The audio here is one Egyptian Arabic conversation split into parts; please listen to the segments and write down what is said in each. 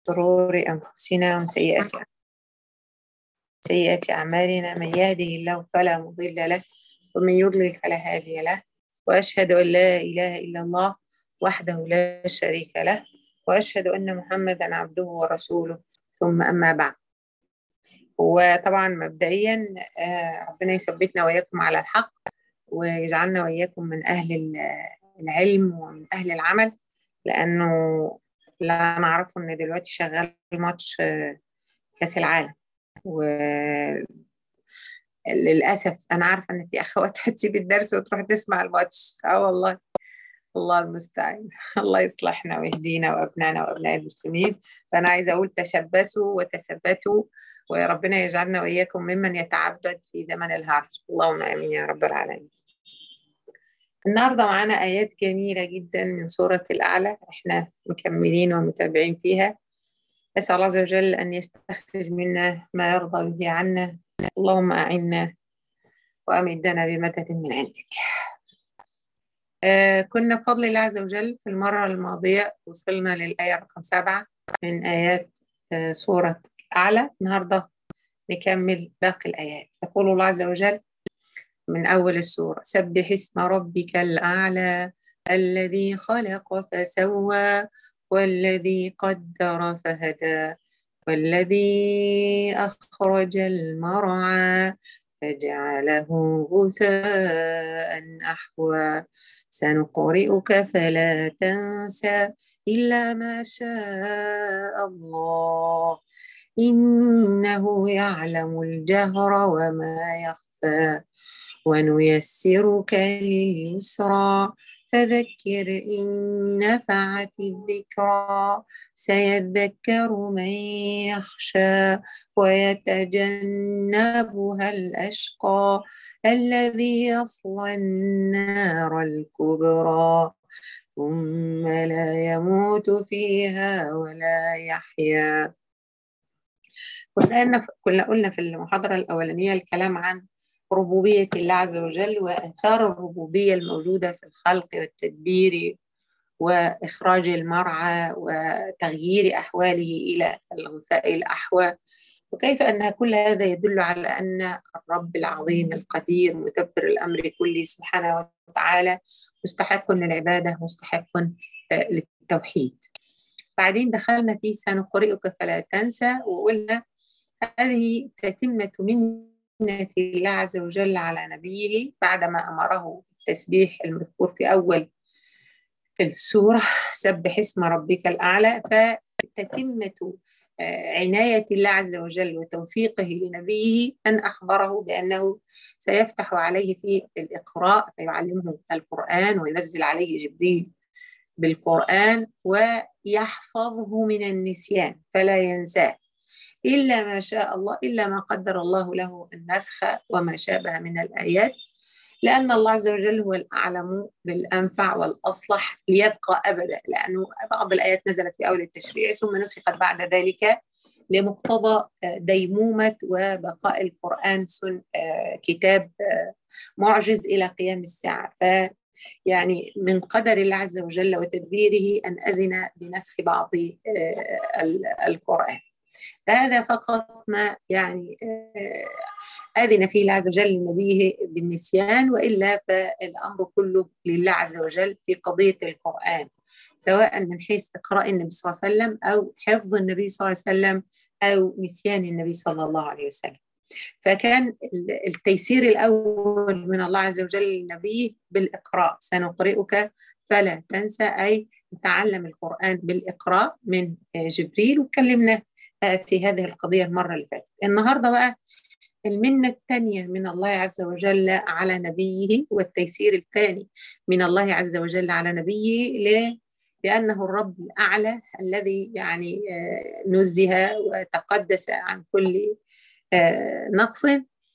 شرور أنفسنا ومن سيئات سيئات أعمالنا من يهده الله فلا مضل له ومن يضلل فلا هادي له وأشهد أن لا إله إلا الله وحده لا شريك له وأشهد أن محمدا عبده ورسوله ثم أما بعد وطبعا مبدئيا ربنا يثبتنا وإياكم على الحق ويجعلنا وإياكم من أهل العلم ومن أهل العمل لأنه لا نعرفه إن دلوقتي شغال ماتش كأس العالم وللأسف أنا عارفة إن في أخوات هتسيب الدرس وتروح تسمع الماتش أه والله الله المستعان الله يصلحنا ويهدينا وأبنائنا وأبناء المسلمين فأنا عايزة أقول تشبثوا وتثبتوا وربنا يجعلنا وإياكم ممن يتعبد في زمن الهرج اللهم آمين يا رب العالمين النهاردة معانا آيات جميلة جدا من سورة الأعلى إحنا مكملين ومتابعين فيها أسأل الله عز وجل أن يستخرج منا ما يرضى به عنا اللهم أعنا وأمدنا بمدد من عندك آه كنا بفضل الله عز وجل في المرة الماضية وصلنا للآية رقم سبعة من آيات آه سورة الأعلى النهاردة نكمل باقي الآيات يقول الله عز وجل من أول السورة سبح اسم ربك الأعلى الذي خلق فسوى والذي قدر فهدى والذي أخرج المرعى فجعله غثاء أحوى سنقرئك فلا تنسى إلا ما شاء الله إنه يعلم الجهر وما يخفى ونيسرك لليسرى فذكر إن نفعت الذكرى سيذكر من يخشى ويتجنبها الأشقى الذي يصلى النار الكبرى ثم لا يموت فيها ولا يحيا كنا قلنا في المحاضرة الأولانية الكلام عن ربوبية الله عز وجل وآثار الربوبية الموجودة في الخلق والتدبير وإخراج المرعى وتغيير أحواله إلى الغثاء الأحوى وكيف أن كل هذا يدل على أن الرب العظيم القدير مدبر الأمر كله سبحانه وتعالى مستحق للعبادة مستحق للتوحيد بعدين دخلنا في سنقرئك فلا تنسى وقلنا هذه تتمة من سنة الله عز وجل على نبيه بعدما أمره بالتسبيح المذكور في أول السورة سبح اسم ربك الأعلى فتتمة عناية الله عز وجل وتوفيقه لنبيه أن أخبره بأنه سيفتح عليه في الإقراء فيعلمه القرآن وينزل عليه جبريل بالقرآن ويحفظه من النسيان فلا ينساه إلا ما شاء الله إلا ما قدر الله له النسخ وما شابه من الآيات لأن الله عز وجل هو الأعلم بالأنفع والأصلح ليبقى أبدا لأنه بعض الآيات نزلت في أول التشريع ثم نسخت بعد ذلك لمقتضى ديمومة وبقاء القرآن سن كتاب معجز إلى قيام الساعة ف يعني من قدر الله عز وجل وتدبيره أن أذن بنسخ بعض القرآن فهذا فقط ما يعني أذن فيه الله عز وجل لنبيه بالنسيان وإلا فالأمر كله لله عز وجل في قضية القرآن سواء من حيث إقراء النبي صلى الله عليه وسلم أو حفظ النبي صلى الله عليه وسلم أو نسيان النبي صلى الله عليه وسلم فكان التيسير الأول من الله عز وجل للنبي بالإقراء سنقرئك فلا تنسى أي تعلم القرآن بالإقراء من جبريل وتكلمنا في هذه القضية المرة اللي فاتت النهاردة بقى المنة الثانية من الله عز وجل على نبيه والتيسير الثاني من الله عز وجل على نبيه ليه؟ لأنه الرب الأعلى الذي يعني نزه وتقدس عن كل نقص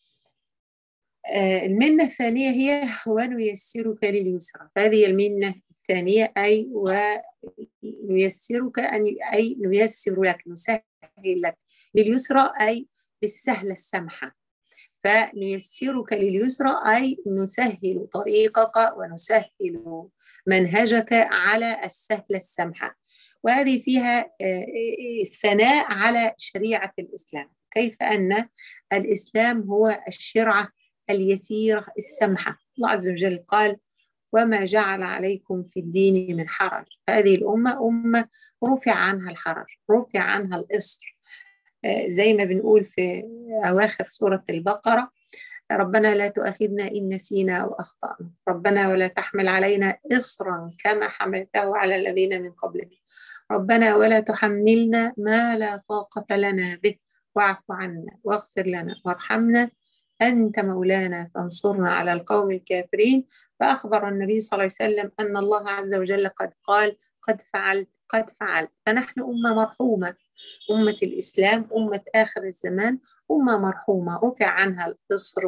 المنة الثانية هي ونيسرك لليسرى هذه المنة الثانية أي ونيسرك أن أي نيسر لك نسهل لك لليسرى أي للسهلة السمحة فنيسرك لليسرى أي نسهل طريقك ونسهل منهجك على السهل السمحة وهذه فيها ثناء على شريعة الإسلام كيف أن الإسلام هو الشرعة اليسيرة السمحة الله عز وجل قال وما جعل عليكم في الدين من حرج هذه الأمة أمة رفع عنها الحرج رفع عنها الإصر زي ما بنقول في أواخر سورة البقرة ربنا لا تؤاخذنا إن نسينا أو أخطأنا ربنا ولا تحمل علينا إصرا كما حملته على الذين من قبلنا ربنا ولا تحملنا ما لا طاقة لنا به واعف عنا واغفر لنا وارحمنا أنت مولانا فانصرنا على القوم الكافرين فأخبر النبي صلى الله عليه وسلم أن الله عز وجل قد قال قد فعلت قد فعلت فنحن أمة مرحومة أمة الإسلام أمة آخر الزمان أمة مرحومة رفع عنها الإصر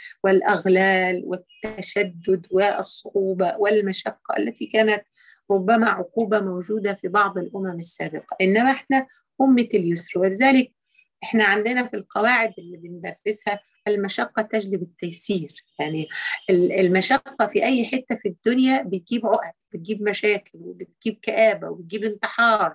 والأغلال والتشدد والصعوبة والمشقة التي كانت ربما عقوبة موجودة في بعض الأمم السابقة إنما إحنا أمة اليسر ولذلك إحنا عندنا في القواعد اللي بندرسها المشقة تجلب التيسير يعني المشقة في أي حتة في الدنيا بتجيب عقد بتجيب مشاكل وبتجيب كآبة وبتجيب انتحار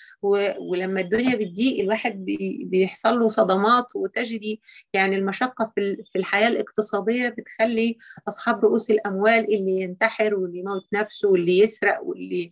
ولما الدنيا بتضيق الواحد بيحصل له صدمات وتجدي يعني المشقة في الحياة الاقتصادية بتخلي أصحاب رؤوس الأموال اللي ينتحر واللي يموت نفسه واللي يسرق واللي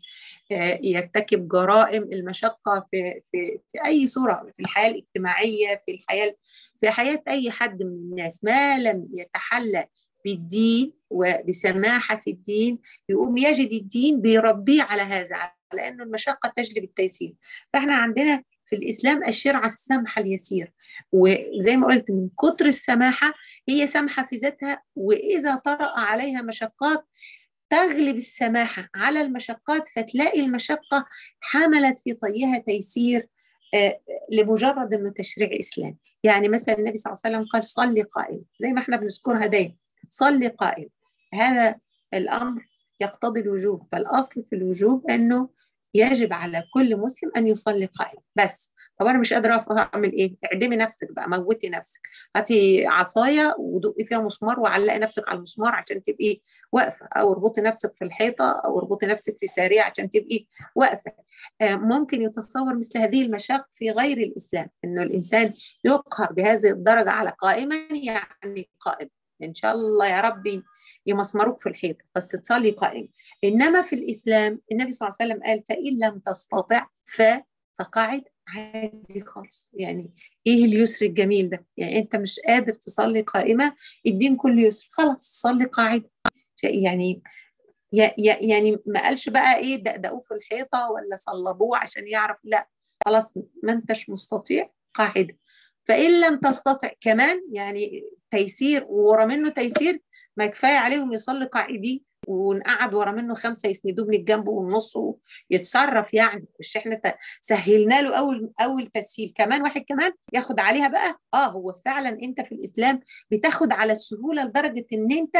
يرتكب جرائم المشقة في, في, في أي صورة في الحياة الاجتماعية في الحياة في حياة أي حد من الناس ما لم يتحلى بالدين وبسماحة الدين يقوم يجد الدين بيربيه على هذا لأنه المشقة تجلب التيسير فإحنا عندنا في الإسلام الشرعة السمحة اليسير وزي ما قلت من كتر السماحة هي سمحة في ذاتها وإذا طرأ عليها مشقات تغلب السماحة على المشقات فتلاقي المشقة حملت في طيها تيسير لمجرد انه تشريع اسلامي يعني مثلا النبي صلى الله عليه وسلم قال صلي قائم زي ما احنا بنذكرها دايما صلي قائم هذا الامر يقتضي الوجوب فالاصل في الوجوب انه يجب على كل مسلم ان يصلي قائم بس طب انا مش قادره اعمل ايه اعدمي نفسك بقى موتي نفسك هاتي عصايه ودقي فيها مسمار وعلقي نفسك على المسمار عشان تبقي واقفه او اربطي نفسك في الحيطه او اربطي نفسك في ساريه عشان تبقي واقفه ممكن يتصور مثل هذه المشاق في غير الاسلام انه الانسان يقهر بهذه الدرجه على قائما يعني قائم ان شاء الله يا ربي يمسمروك في الحيط بس تصلي قائم انما في الاسلام النبي صلى الله عليه وسلم قال فان لم تستطع ف فقاعد عادي خالص يعني ايه اليسر الجميل ده يعني انت مش قادر تصلي قائمه الدين كله يسر خلاص صلي قاعده يعني يعني ما قالش بقى ايه دقدقوه في الحيطه ولا صلبوه عشان يعرف لا خلاص ما انتش مستطيع قاعده فان لم تستطع كمان يعني تيسير ورا منه تيسير ما كفايه عليهم يصلي قاعدين ونقعد ورا منه خمسه يسندوه من الجنب والنص ويتصرف يعني مش احنا سهلنا له اول اول تسهيل كمان واحد كمان ياخد عليها بقى اه هو فعلا انت في الاسلام بتاخد على السهوله لدرجه ان انت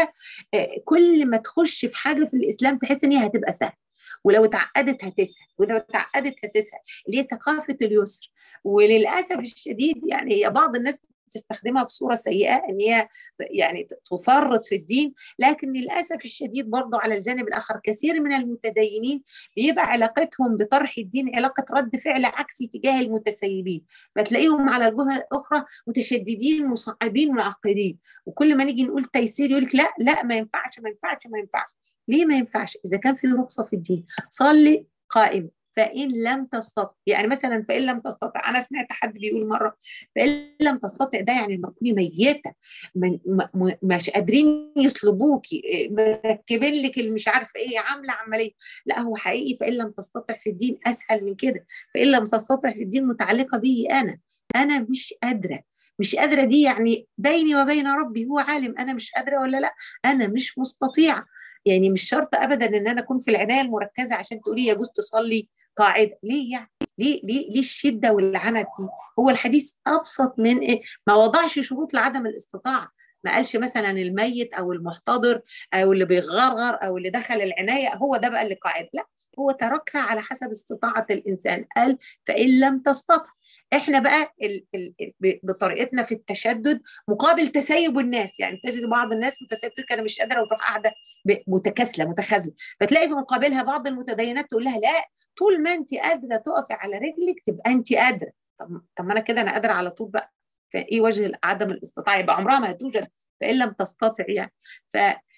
كل ما تخش في حاجه في الاسلام تحس ان هي هتبقى سهله ولو اتعقدت هتسهل ولو اتعقدت هتسهل اللي هي ثقافه اليسر وللاسف الشديد يعني هي بعض الناس تستخدمها بصوره سيئه ان هي يعني تفرط في الدين لكن للاسف الشديد برضه على الجانب الاخر كثير من المتدينين بيبقى علاقتهم بطرح الدين علاقه رد فعل عكسي تجاه المتسيبين فتلاقيهم على الجهه الاخرى متشددين مصعبين معقدين وكل ما نيجي نقول تيسير يقول لك لا لا ما ينفعش ما ينفعش ما ينفعش ليه ما ينفعش اذا كان في رخصه في الدين صلي قائم فإن لم تستطع يعني مثلا فإن لم تستطع أنا سمعت حد بيقول مرة فإن لم تستطع ده يعني لما تكوني ميتة مش قادرين يصلبوكي مركبين لك مش عارفة إيه عاملة عملية لا هو حقيقي فإن لم تستطع في الدين أسهل من كده فإن لم تستطع في الدين متعلقة بي أنا أنا مش قادرة مش قادرة دي يعني بيني وبين ربي هو عالم أنا مش قادرة ولا لا أنا مش مستطيعة يعني مش شرط ابدا ان انا اكون في العنايه المركزه عشان تقولي يجوز تصلي قاعده ليه يعني ليه ليه ليه الشده والعنت دي هو الحديث ابسط من إيه؟ ما وضعش شروط لعدم الاستطاعه ما قالش مثلا الميت او المحتضر او اللي بيغرغر او اللي دخل العنايه هو ده بقى اللي قاعد لا هو تركها على حسب استطاعه الانسان قال فان لم تستطع احنا بقى ال ال بطريقتنا في التشدد مقابل تسيب الناس يعني تجد بعض الناس متسيبه تقول انا مش قادره وتروح قاعده متكاسله متخاذله فتلاقي في مقابلها بعض المتدينات تقول لها لا طول ما انت قادره تقفي على رجلك تبقى انت قادره طب طب ما انا كده انا قادره على طول بقى فايه وجه عدم الاستطاعه يبقى عمرها ما هتوجد فان لم تستطع يعني ف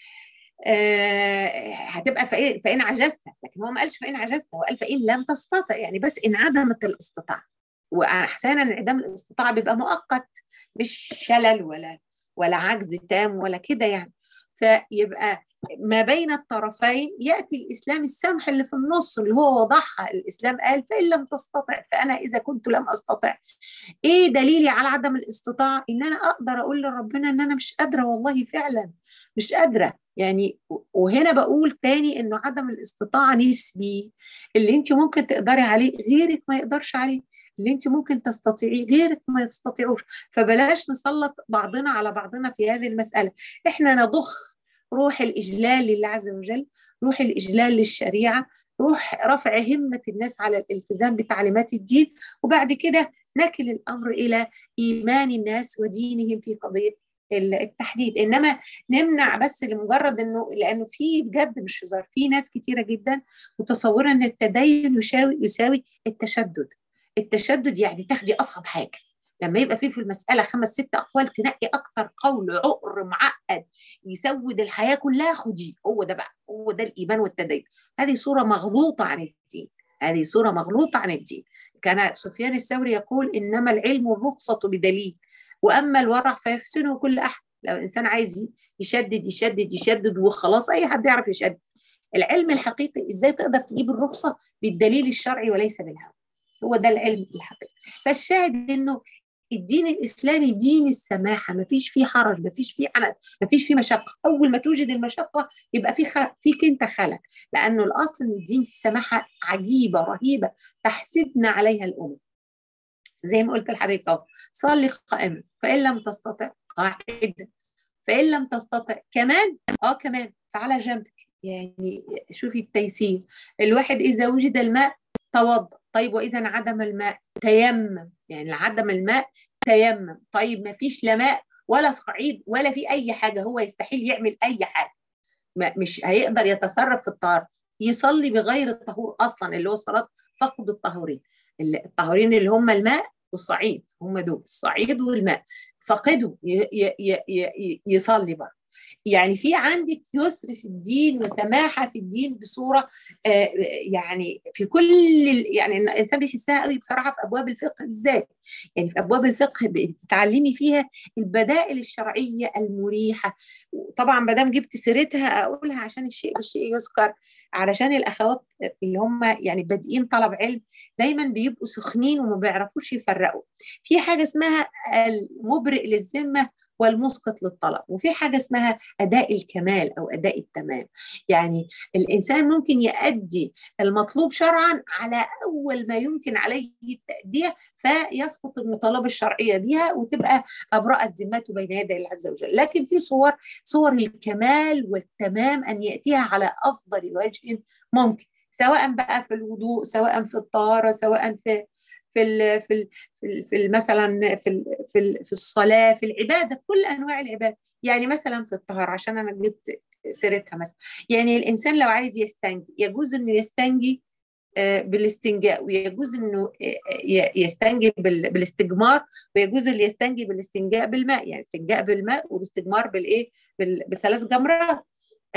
آه هتبقى فإن, فإن عجزت لكن هو ما قالش فإن عجزت هو قال فإن لم تستطع يعني بس انعدمت الاستطاعة واحيانا انعدام الاستطاعه بيبقى مؤقت مش شلل ولا ولا عجز تام ولا كده يعني فيبقى ما بين الطرفين ياتي الاسلام السمح اللي في النص اللي هو وضحها الاسلام قال فان لم تستطع فانا اذا كنت لم استطع ايه دليلي على عدم الاستطاعه ان انا اقدر اقول لربنا ان انا مش قادره والله فعلا مش قادره يعني وهنا بقول تاني انه عدم الاستطاعه نسبي اللي انت ممكن تقدري عليه غيرك ما يقدرش عليه اللي انت ممكن تستطيعيه غيرك ما يستطيعوش فبلاش نسلط بعضنا على بعضنا في هذه المساله احنا نضخ روح الاجلال لله عز وجل روح الاجلال للشريعه روح رفع همه الناس على الالتزام بتعليمات الدين وبعد كده نكل الامر الى ايمان الناس ودينهم في قضيه التحديد انما نمنع بس لمجرد انه لانه في بجد مش هزار في ناس كتيره جدا متصوره ان التدين يساوي يساوي التشدد التشدد يعني تاخدي اصعب حاجه لما يبقى في في المساله خمس ست اقوال تنقي اكتر قول عقر معقد يسود الحياه كلها خديه هو ده بقى هو ده الايمان والتدين هذه صوره مغلوطه عن الدين هذه صوره مغلوطه عن الدين كان سفيان الثوري يقول انما العلم الرخصه بدليل واما الورع فيحسنه كل احد لو الانسان عايز يشدد يشدد يشدد وخلاص اي حد يعرف يشدد العلم الحقيقي ازاي تقدر تجيب الرخصه بالدليل الشرعي وليس بالهوى هو ده العلم الحقيقي فالشاهد انه الدين الاسلامي دين السماحه ما فيش فيه حرج ما فيش فيه عنت ما فيش فيه مشقه اول ما توجد المشقه يبقى في خ... فيك انت خلل لانه الاصل ان الدين فيه سماحه عجيبه رهيبه تحسدنا عليها الامم زي ما قلت لحضرتك اهو صلي قائما فان لم تستطع قاعدا فان لم تستطع كمان اه كمان فعلى جنبك يعني شوفي التيسير الواحد اذا وجد الماء توضا طيب واذا انعدم الماء تيمم يعني عدم الماء تيمم طيب ما فيش لا ماء ولا صعيد ولا في اي حاجه هو يستحيل يعمل اي حاجه ما مش هيقدر يتصرف في الطهاره يصلي بغير الطهور اصلا اللي هو صلاه فقد الطهورين الطهورين اللي هم الماء والصعيد هم دول الصعيد والماء فقده يصلي بقى يعني في عندك يسر في الدين وسماحه في الدين بصوره آه يعني في كل يعني الانسان بيحسها قوي بصراحه في ابواب الفقه بالذات يعني في ابواب الفقه بتتعلمي فيها البدائل الشرعيه المريحه طبعا ما دام جبت سيرتها اقولها عشان الشيء بالشيء يذكر علشان الاخوات اللي هم يعني بادئين طلب علم دايما بيبقوا سخنين وما بيعرفوش يفرقوا في حاجه اسمها المبرئ للذمه والمسقط للطلب وفي حاجه اسمها اداء الكمال او اداء التمام يعني الانسان ممكن يؤدي المطلوب شرعا على اول ما يمكن عليه التاديه فيسقط المطالبه الشرعيه بها وتبقى ابرأت ذمته بين يدي الله عز وجل لكن في صور صور الكمال والتمام ان ياتيها على افضل وجه ممكن سواء بقى في الوضوء سواء في الطهاره سواء في في ال في ال في, ال في مثلا في ال في, ال في الصلاه في العباده في كل انواع العباده يعني مثلا في الطهاره عشان انا جبت سيرتها مثلا يعني الانسان لو عايز يستنجي يجوز انه يستنجي بالاستنجاء ويجوز انه يستنجي بالاستجمار ويجوز اللي يستنجي بالاستنجاء بالماء يعني استنجاء بالماء والاستجمار بالايه بثلاث جمرات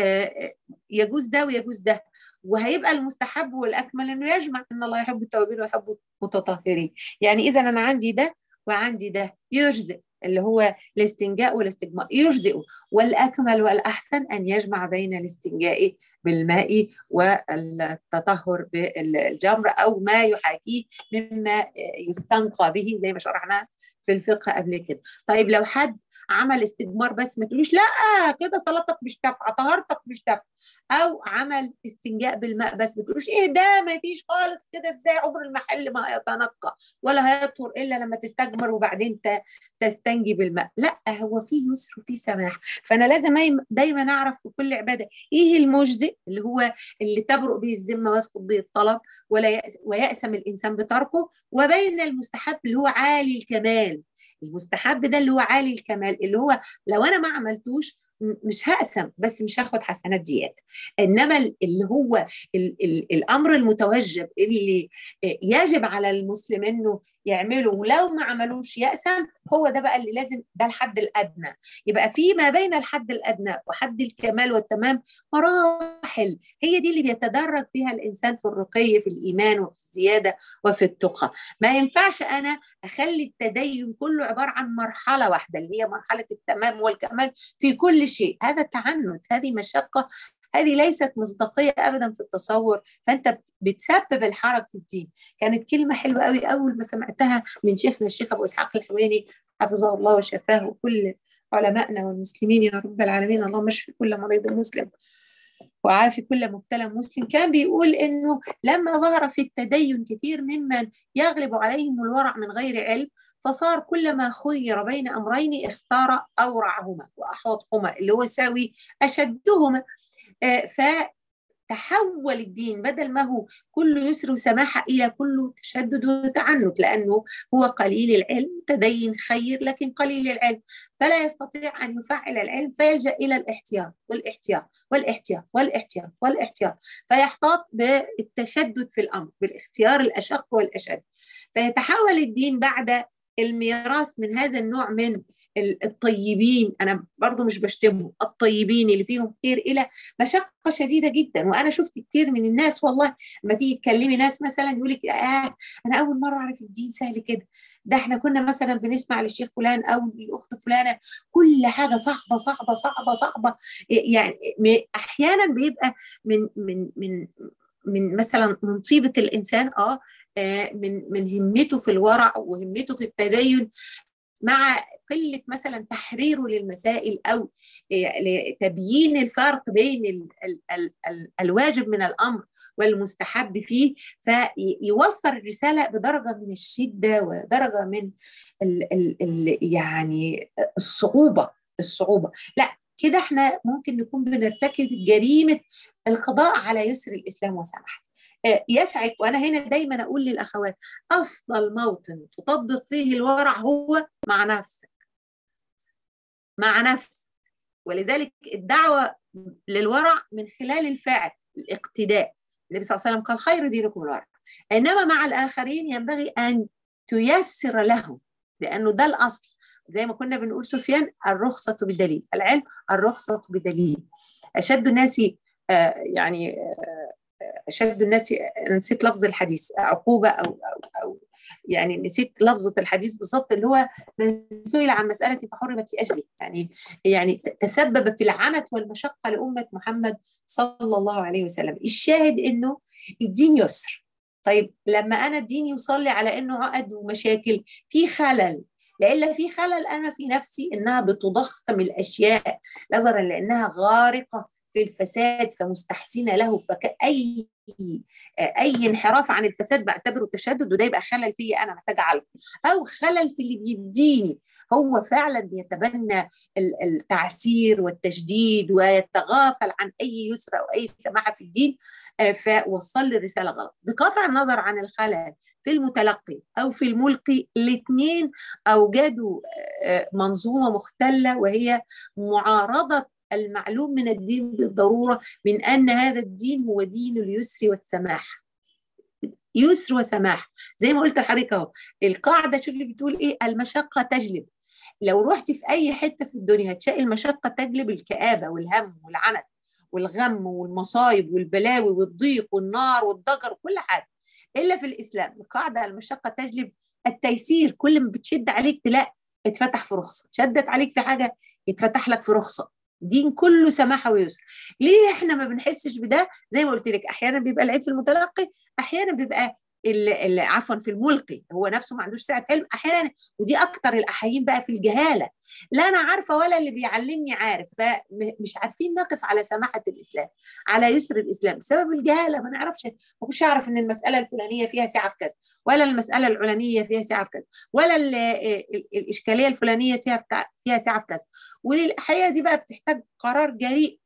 يجوز ده ويجوز ده وهيبقى المستحب والاكمل انه يجمع ان الله يحب التوابين ويحب المتطهرين يعني اذا انا عندي ده وعندي ده يجزئ اللي هو الاستنجاء والاستجماء يجزئ والاكمل والاحسن ان يجمع بين الاستنجاء بالماء والتطهر بالجمر او ما يحاكيه مما يستنقى به زي ما شرحنا في الفقه قبل كده طيب لو حد عمل استجمار بس ما تقولوش لا كده صلاتك مش نافعه طهارتك مش نافعه او عمل استنجاء بالماء بس ما تقولوش ايه ده ما فيش خالص كده ازاي عمر المحل ما هيتنقى ولا هيطهر الا لما تستجمر وبعدين تستنجي بالماء لا هو في يسر وفي سماح فانا لازم دايما اعرف في كل عباده ايه المجزئ اللي هو اللي تبرؤ به الذمه ويسقط به الطلب ولا ويأسم الانسان بتركه وبين المستحب اللي هو عالي الكمال المستحب ده اللي هو عالي الكمال اللي هو لو انا ما عملتوش مش هقسم بس مش هاخد حسنات زياده انما اللي هو ال ال الامر المتوجب اللي يجب على المسلم انه يعمله ولو ما عملوش يقسم هو ده بقى اللي لازم ده الحد الادنى يبقى في ما بين الحد الادنى وحد الكمال والتمام مراحل هي دي اللي بيتدرج فيها الانسان في الرقي في الايمان وفي الزياده وفي التقى ما ينفعش انا اخلي التدين كله عباره عن مرحله واحده اللي هي مرحله التمام والكمال في كل شيء هذا تعنت هذه مشقه هذه ليست مصداقيه ابدا في التصور فانت بتسبب الحرج في الدين كانت كلمه حلوه قوي اول ما سمعتها من شيخنا الشيخ ابو اسحاق الحويني حفظه الله وشفاه وكل علمائنا والمسلمين يا رب العالمين اللهم اشفي كل مريض مسلم وعافي كل مبتلى مسلم كان بيقول انه لما ظهر في التدين كثير ممن يغلب عليهم الورع من غير علم فصار كلما خير بين امرين اختار اورعهما واحوطهما اللي هو يساوي اشدهما فتحول الدين بدل ما هو كله يسر وسماحة إلى كله تشدد وتعنت لأنه هو قليل العلم تدين خير لكن قليل العلم فلا يستطيع أن يفعل العلم فيلجأ إلى الاحتياط والاحتياط والاحتياط والاحتياط والاحتياط فيحتاط بالتشدد في الأمر بالاختيار الأشق والأشد فيتحول الدين بعد الميراث من هذا النوع من الطيبين انا برضو مش بشتمهم الطيبين اللي فيهم خير الى مشقه شديده جدا وانا شفت كتير من الناس والله لما تيجي تكلمي ناس مثلا يقول لك آه انا اول مره اعرف الدين سهل كده ده احنا كنا مثلا بنسمع للشيخ فلان او الاخت فلانه كل حاجه صعبه صعبه صعبه صعبه يعني احيانا بيبقى من من من من مثلا من طيبه الانسان اه من من همته في الورع وهمته في التدين مع قله مثلا تحريره للمسائل او تبيين الفرق بين ال ال ال ال الواجب من الامر والمستحب فيه فيوصل الرساله بدرجه من الشده ودرجه من ال ال ال يعني الصعوبه الصعوبه لا كده احنا ممكن نكون بنرتكب جريمه القضاء على يسر الاسلام وسماحته يسعك وانا هنا دايما اقول للاخوات افضل موطن تطبق فيه الورع هو مع نفسك مع نفسك ولذلك الدعوه للورع من خلال الفعل الاقتداء النبي صلى الله عليه وسلم قال خير دينكم الورع انما مع الاخرين ينبغي ان تيسر لهم لانه ده الاصل زي ما كنا بنقول سفيان الرخصه بدليل العلم الرخصه بدليل اشد الناس آه يعني آه اشد الناس نسيت لفظ الحديث عقوبه او او او يعني نسيت لفظه الحديث بالظبط اللي هو من سئل عن مساله فحرمت لاجله يعني يعني تسبب في العنت والمشقه لامه محمد صلى الله عليه وسلم الشاهد انه الدين يسر طيب لما انا الدين يوصل لي على انه عقد ومشاكل في خلل لإلا في خلل أنا في نفسي إنها بتضخم الأشياء نظرا لأنها غارقة في الفساد فمستحسنه له فكأي اي انحراف عن الفساد بعتبره تشدد وده يبقى خلل فيا انا محتاجه اعالجه او خلل في اللي بيديني هو فعلا بيتبنى التعسير والتشديد ويتغافل عن اي يسر او اي سماحه في الدين فوصل لي الرساله غلط بقطع النظر عن الخلل في المتلقي او في الملقي الاثنين اوجدوا منظومه مختله وهي معارضه المعلوم من الدين بالضروره من ان هذا الدين هو دين اليسر والسماح يسر وسماح زي ما قلت لحضرتك اهو القاعده شوفي بتقول ايه المشقه تجلب لو رحتي في اي حته في الدنيا هتلاقي المشقه تجلب الكآبه والهم والعنت والغم والمصايب والبلاوي والضيق والنار والضجر وكل حاجه الا في الاسلام القاعده المشقه تجلب التيسير كل ما بتشد عليك تلاقي اتفتح في رخصه شدت عليك في حاجه يتفتح لك في رخصه دين كله سماحه ويسر ليه احنا ما بنحسش بده زي ما قلت لك احيانا بيبقى العيب في المتلقي احيانا بيبقى اللي, اللي عفوا في الملقي هو نفسه ما عندوش سعه علم احيانا ودي اكتر الاحايين بقى في الجهاله لا انا عارفه ولا اللي بيعلمني عارف فمش عارفين نقف على سماحه الاسلام على يسر الاسلام بسبب الجهاله ما نعرفش ما كنتش اعرف ان المساله الفلانيه فيها سعه في كذا ولا المساله العلانيه فيها سعه في كذا ولا ال ال الاشكاليه الفلانيه فيها فيها سعه في كذا والحقيقه دي بقى بتحتاج قرار جريء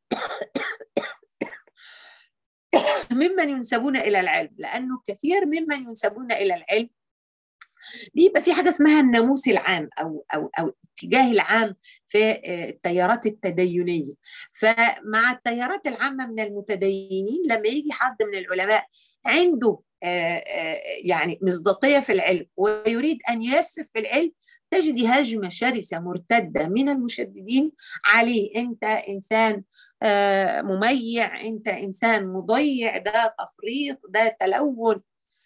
ممن ينسبون الى العلم لانه كثير ممن ينسبون الى العلم بيبقى في حاجه اسمها الناموس العام او او او الاتجاه العام في التيارات التدينيه فمع التيارات العامه من المتدينين لما يجي حد من العلماء عنده يعني مصداقيه في العلم ويريد ان ييسر في العلم تجد هجمه شرسه مرتده من المشددين عليه انت انسان مميع انت انسان مضيع ده تفريط ده تلون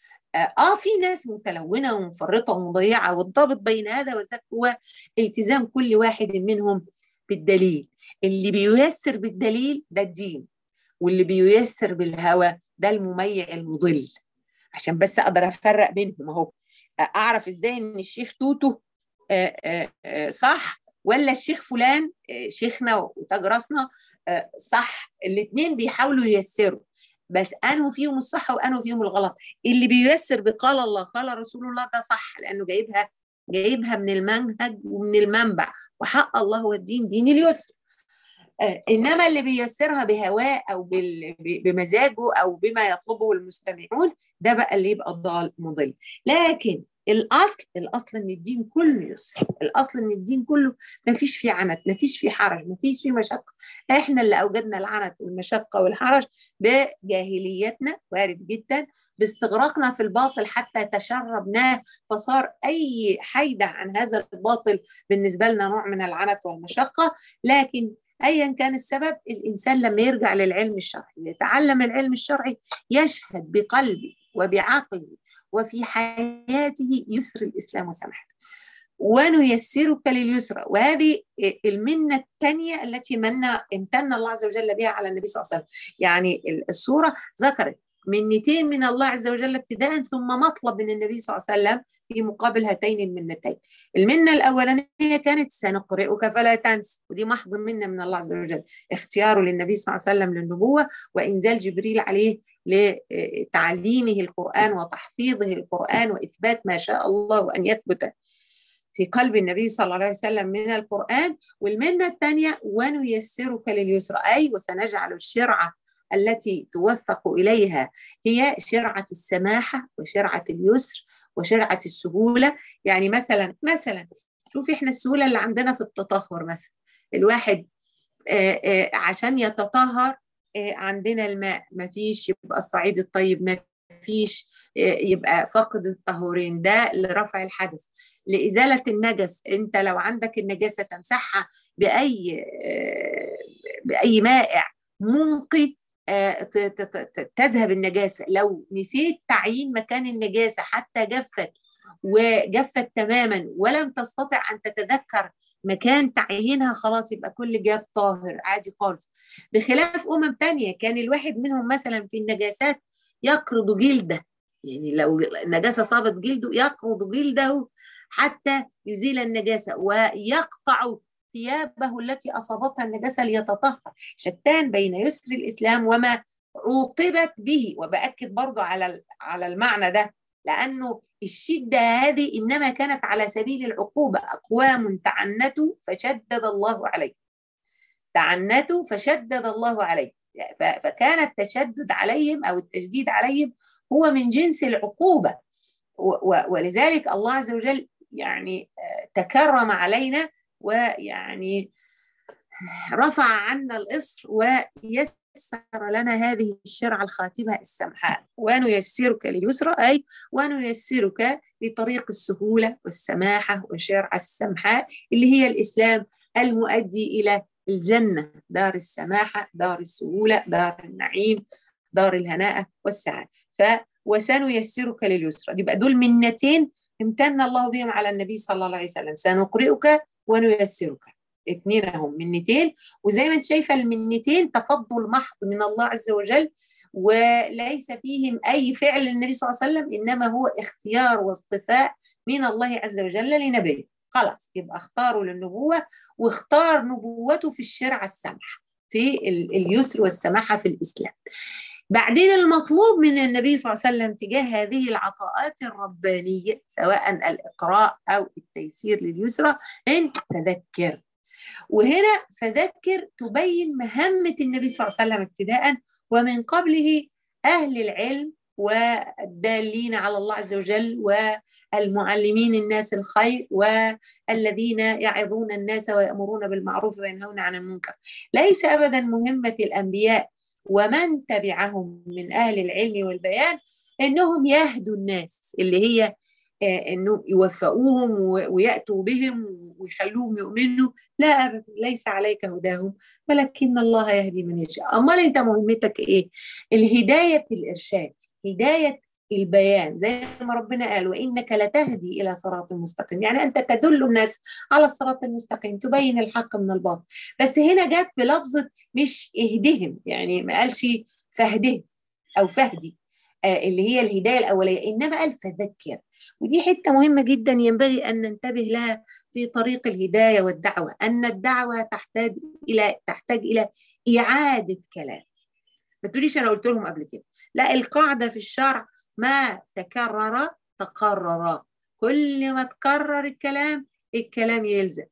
اه في ناس متلونه ومفرطه ومضيعه والضابط بين هذا وذاك هو التزام كل واحد منهم بالدليل اللي بييسر بالدليل ده الدين واللي بييسر بالهوى ده المميع المضل عشان بس اقدر افرق بينهم اهو اعرف ازاي ان الشيخ توتو آآ آآ صح ولا الشيخ فلان شيخنا وتاج راسنا صح الاثنين بيحاولوا ييسروا بس انه فيهم الصح وانه فيهم الغلط اللي بييسر بقال الله قال رسول الله ده صح لانه جايبها جايبها من المنهج ومن المنبع وحق الله هو الدين دين اليسر آه انما اللي بييسرها بهواه او بمزاجه او بما يطلبه المستمعون ده بقى اللي يبقى ضال مضل لكن الاصل الاصل ان الدين كله يسر الاصل ان الدين كله ما فيش فيه عنت ما فيش فيه حرج ما فيش فيه مشقه احنا اللي اوجدنا العنت والمشقه والحرج بجاهليتنا وارد جدا باستغراقنا في الباطل حتى تشربناه فصار اي حيده عن هذا الباطل بالنسبه لنا نوع من العنت والمشقه لكن ايا كان السبب الانسان لما يرجع للعلم الشرعي يتعلم العلم الشرعي يشهد بقلبه وبعقله وفي حياته يسر الإسلام وسمحته ونيسرك لليسرى وهذه المنة الثانية التي من امتن الله عز وجل بها على النبي صلى الله عليه وسلم يعني السورة ذكرت منتين من الله عز وجل ابتداء ثم مطلب من النبي صلى الله عليه وسلم في مقابل هاتين المنتين المنة الأولانية كانت سنقرئك فلا تنس ودي محض منة من الله عز وجل اختياره للنبي صلى الله عليه وسلم للنبوة وإنزال جبريل عليه لتعليمه القرآن وتحفيظه القرآن وإثبات ما شاء الله أن يثبت في قلب النبي صلى الله عليه وسلم من القرآن والمنة الثانية ونيسرك لليسر أي وسنجعل الشرعة التي توفق إليها هي شرعة السماحة وشرعة اليسر وشرعة السهولة يعني مثلا مثلا شوف احنا السهولة اللي عندنا في التطهر مثلا الواحد آآ آآ عشان يتطهر عندنا الماء ما فيش يبقى الصعيد الطيب ما فيش يبقى فقد الطهورين ده لرفع الحدث لإزالة النجس أنت لو عندك النجاسة تمسحها بأي بأي مائع منقي تذهب النجاسة لو نسيت تعيين مكان النجاسة حتى جفت وجفت تماما ولم تستطع أن تتذكر مكان تعيينها خلاص يبقى كل جاف طاهر عادي خالص بخلاف أمم تانية كان الواحد منهم مثلا في النجاسات يقرض جلده يعني لو النجاسة صابت جلده يقرض جلده حتى يزيل النجاسة ويقطع ثيابه التي أصابتها النجاسة ليتطهر شتان بين يسر الإسلام وما عوقبت به وبأكد برضو على على المعنى ده لأنه الشدة هذه إنما كانت على سبيل العقوبة أقوام تعنتوا فشدد الله عليه تعنتوا فشدد الله عليه فكان التشدد عليهم أو التشديد عليهم هو من جنس العقوبة ولذلك الله عز وجل يعني تكرم علينا ويعني رفع عنا الإصر ويسر لنا هذه الشرعة الخاتمة السمحاء ونيسرك لليسرى أي ونيسرك لطريق السهولة والسماحة والشرعة السمحاء اللي هي الإسلام المؤدي إلى الجنة دار السماحة دار السهولة دار النعيم دار الهناء والسعادة ف وسنيسرك لليسرى يبقى دول منتين امتن الله بهم على النبي صلى الله عليه وسلم سنقرئك ونيسرك اثنين هم منتين وزي ما انت شايفه المنتين تفضل محض من الله عز وجل وليس فيهم أي فعل للنبي صلى الله عليه وسلم إنما هو اختيار واصطفاء من الله عز وجل لنبيه خلاص يبقى اختاروا للنبوة واختار نبوته في الشرع السمح في اليسر والسماحة في الإسلام بعدين المطلوب من النبي صلى الله عليه وسلم تجاه هذه العطاءات الربانية سواء الإقراء أو التيسير لليسرى أن تذكر وهنا فذكر تبين مهمة النبي صلى الله عليه وسلم ابتداء ومن قبله أهل العلم والدالين على الله عز وجل والمعلمين الناس الخير والذين يعظون الناس ويأمرون بالمعروف وينهون عن المنكر ليس أبدا مهمة الأنبياء ومن تبعهم من أهل العلم والبيان أنهم يهدوا الناس اللي هي آه، انه يوفقوهم وياتوا بهم ويخلوهم يؤمنوا لا ابدا ليس عليك هداهم ولكن الله يهدي من يشاء امال انت مهمتك ايه الهدايه الارشاد هدايه البيان زي ما ربنا قال وانك لتهدي الى صراط مستقيم يعني انت تدل الناس على الصراط المستقيم تبين الحق من الباطل بس هنا جت بلفظه مش اهدهم يعني ما قالش فهدهم او فهدي آه اللي هي الهدايه الاوليه انما قال فذكر ودي حته مهمه جدا ينبغي ان ننتبه لها في طريق الهدايه والدعوه ان الدعوه تحتاج الى تحتاج الى اعاده كلام ما تقوليش انا قلت لهم قبل كده لا القاعده في الشرع ما تكرر تقرر كل ما تكرر الكلام الكلام يلزم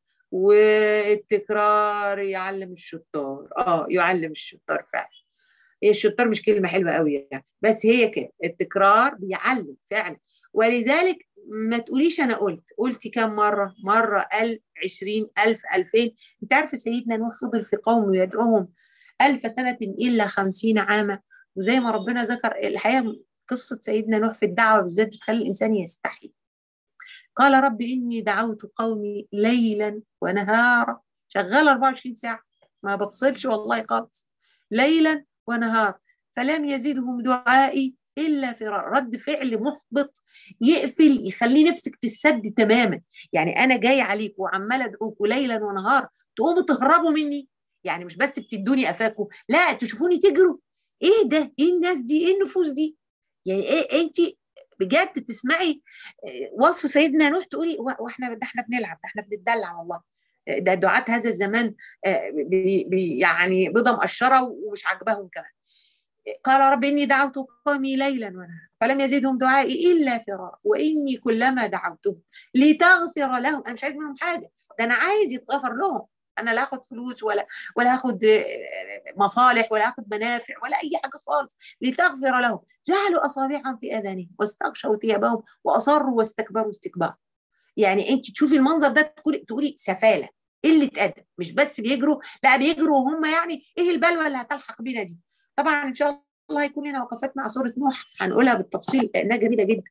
والتكرار يعلم الشطار اه يعلم الشطار فعلا هي الشطار مش كلمه حلوه قوي يعني بس هي كده التكرار بيعلم فعلا ولذلك ما تقوليش انا قلت قلت كم مره مره ألف عشرين ألف ألفين انت عارفه سيدنا نوح فضل في قومه يدعوهم ألف سنة إلا خمسين عاما وزي ما ربنا ذكر الحقيقة قصة سيدنا نوح في الدعوة بالذات بتخلي الإنسان يستحي قال رب إني دعوت قومي ليلا ونهارا شغالة 24 ساعة ما بفصلش والله خالص ليلا ونهارا فلم يزدهم دعائي الا فرار رد فعل محبط يقفل يخلي نفسك تسد تماما يعني انا جاي عليك وعمال ادعوكوا ليلا ونهارا تقوموا تهربوا مني يعني مش بس بتدوني قفاكوا لا تشوفوني تجروا ايه ده ايه الناس دي ايه النفوس دي يعني ايه انت بجد تسمعي آه، وصف سيدنا نوح تقولي واحنا ده احنا بنلعب ده احنا بنتدلع والله ده دعاة هذا الزمان آه، بي يعني بيضه مقشره ومش عاجباهم كمان قال رب إني دعوت قومي ليلا ونهارا فلم يزدهم دعائي إلا فرارا وإني كلما دعوتهم لتغفر لهم أنا مش عايز منهم حاجة ده أنا عايز يتغفر لهم انا لا اخد فلوس ولا ولا اخد مصالح ولا اخد منافع ولا اي حاجه خالص لتغفر لهم جعلوا اصابعهم في اذانهم واستغشوا ثيابهم واصروا واستكبروا استكبارا يعني انت تشوفي المنظر ده تقولي تقولي سفاله قله ادب مش بس بيجروا لا بيجروا وهم يعني ايه البلوى اللي هتلحق بينا دي طبعا ان شاء الله هيكون لنا وقفات مع سوره نوح هنقولها بالتفصيل لانها جميله جدا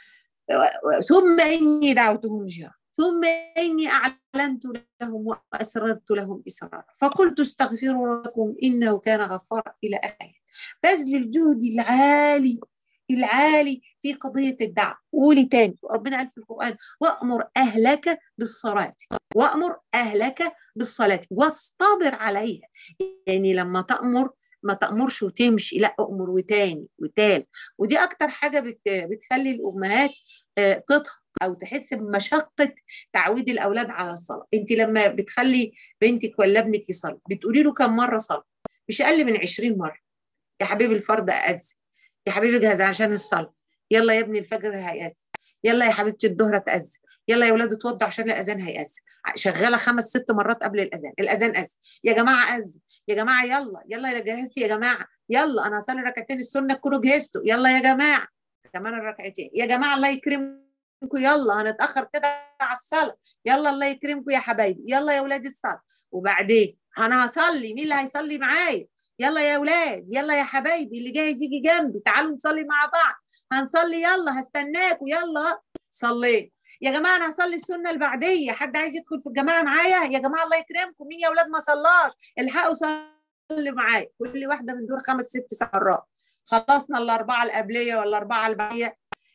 ثم اني دعوتهم جهارا ثم إني أعلنت لهم وأسررت لهم إسرارا فقلت استغفروا ربكم إنه كان غفارا إلى آخر بذل الجهد العالي العالي في قضية الدعوة قولي تاني ربنا قال في القرآن وأمر أهلك بالصلاة وأمر أهلك بالصلاة واصطبر عليها يعني لما تأمر ما تأمرش وتمشي لا أمر وتاني وتال ودي أكتر حاجة بتخلي الأمهات آه، تضغط او تحس بمشقه تعويد الاولاد على الصلاه انت لما بتخلي بنتك ولا ابنك يصلي بتقولي له كم مره صلاه مش اقل من 20 مره يا حبيبي الفرض اذن يا حبيبي اجهز عشان الصلاه يلا يا ابني الفجر هيأذن يلا يا حبيبتي الظهر تأذن يلا يا ولاد اتوضوا عشان الاذان هيأذن شغاله خمس ست مرات قبل الاذان الاذان اذن يا جماعه اذن يا جماعه يلا يلا يا جهزتي يا جماعه يلا انا هصلي ركعتين السنه تكونوا جهزتوا يلا يا جماعه كمان الركعتين يا جماعه الله يكرمكم يلا هنتاخر كده على الصلاه يلا الله يكرمكم يا حبايبي يلا يا ولاد الصلاه وبعدين انا هصلي مين اللي هيصلي معايا يلا يا ولاد يلا يا حبايبي اللي جاهز يجي جنبي تعالوا نصلي مع بعض هنصلي يلا هستناكوا يلا صليت يا جماعه انا هصلي السنه البعديه حد عايز يدخل في الجماعه معايا يا جماعه الله يكرمكم مين يا ولاد ما صلاش الحقوا صلي معايا كل واحده من دول خمس ست مرات خلصنا الاربعه القبليه ولا الاربعه البعديه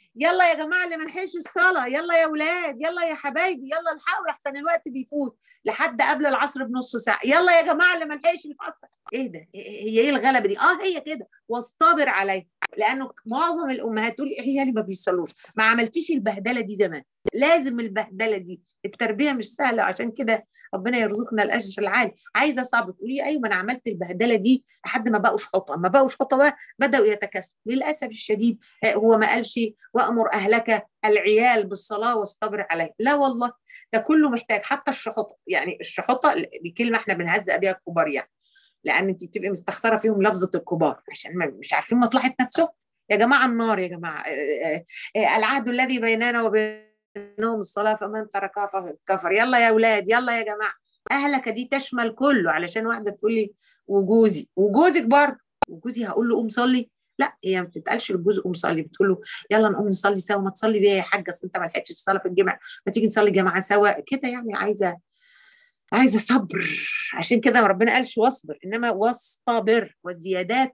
يلا يا جماعه اللي ما لحقش الصلاه يلا يا اولاد يلا يا حبايبي يلا الحقوا احسن الوقت بيفوت لحد قبل العصر بنص ساعه يلا يا جماعه اللي ما لحقش الفصل ايه ده هي ايه الغلبه دي اه هي كده واصطبر عليها لانه معظم الامهات تقول عيالي ما بيصلوش ما عملتيش البهدله دي زمان لازم البهدله دي التربيه مش سهله عشان كده ربنا يرزقنا الاجر في العالي عايزه صبر تقولي ايوه انا عملت البهدله دي لحد ما بقوا شحطه ما بقوا شحطه بقى بداوا يتكاسلوا للاسف الشديد هو ما قالش وامر اهلك العيال بالصلاه واصطبر عليه لا والله ده كله محتاج حتى الشحطه يعني الشحطه دي كلمه احنا بنهزأ بيها الكبار يعني لان انت بتبقي مستخسره فيهم لفظه الكبار عشان مش عارفين مصلحه نفسهم يا جماعه النار يا جماعه العهد الذي بيننا وبينهم الصلاه فمن تركها فقد كفر يلا يا اولاد يلا يا جماعه اهلك دي تشمل كله علشان واحده تقول لي وجوزي وجوزك برضه وجوزي هقول له قوم صلي لا هي ما بتتقالش للجوز قوم صلي بتقول له يلا نقوم نصلي سوا ما تصلي بيا يا حاجه اصل انت ما لحقتش الصلاه في الجامع ما تيجي نصلي جماعه سوا كده يعني عايزه عايزه صبر عشان كده ربنا قالش واصبر انما واصطبر والزيادات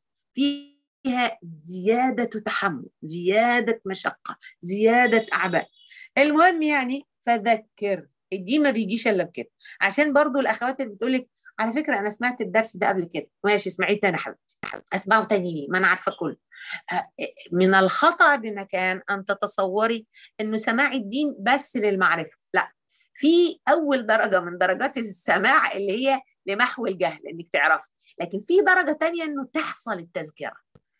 فيها زياده تحمل زياده مشقه زياده اعباء المهم يعني فذكر الدين ما بيجيش الا بكده عشان برضو الاخوات اللي بتقول لك على فكره انا سمعت الدرس ده قبل كده ماشي اسمعيه تاني حبيبتي اسمعه تاني ليه ما انا عارفه كله من الخطا بمكان ان تتصوري انه سماع الدين بس للمعرفه لا في اول درجه من درجات السماع اللي هي لمحو الجهل انك تعرفي لكن في درجه تانية انه تحصل التذكره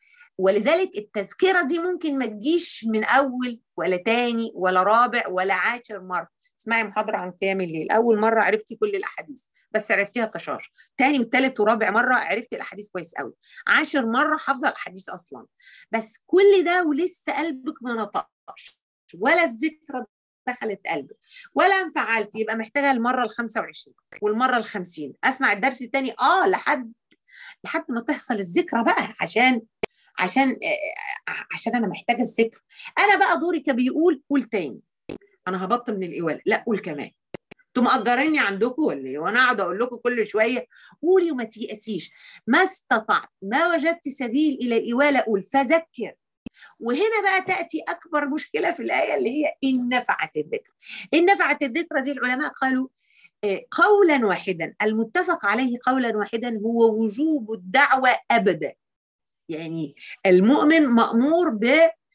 ولذلك التذكره دي ممكن ما تجيش من اول ولا تاني ولا رابع ولا عاشر مره اسمعي محاضره عن قيام الليل اول مره عرفتي كل الاحاديث بس عرفتيها طشاش تاني وتالت ورابع مره عرفتي الاحاديث كويس قوي عاشر مره حافظه الاحاديث اصلا بس كل ده ولسه قلبك ما نطقش ولا الذكرى دخلت قلبك ولا انفعلت يبقى محتاجه المره ال 25 والمره ال 50 اسمع الدرس الثاني اه لحد لحد ما تحصل الذكرى بقى عشان عشان عشان انا محتاجه الذكر انا بقى دوري كبيقول قول تاني انا هبط من الايواله لا قول كمان انتوا مقدريني عندكم ولا ايه وانا اقعد اقول لكم كل شويه قولي وما تيأسيش ما استطعت ما وجدت سبيل الى الايواله قول فذكر وهنا بقى تاتي اكبر مشكله في الايه اللي هي ان نفعت الذكر ان نفعت الذكر دي العلماء قالوا قولا واحدا المتفق عليه قولا واحدا هو وجوب الدعوه ابدا يعني المؤمن مامور ب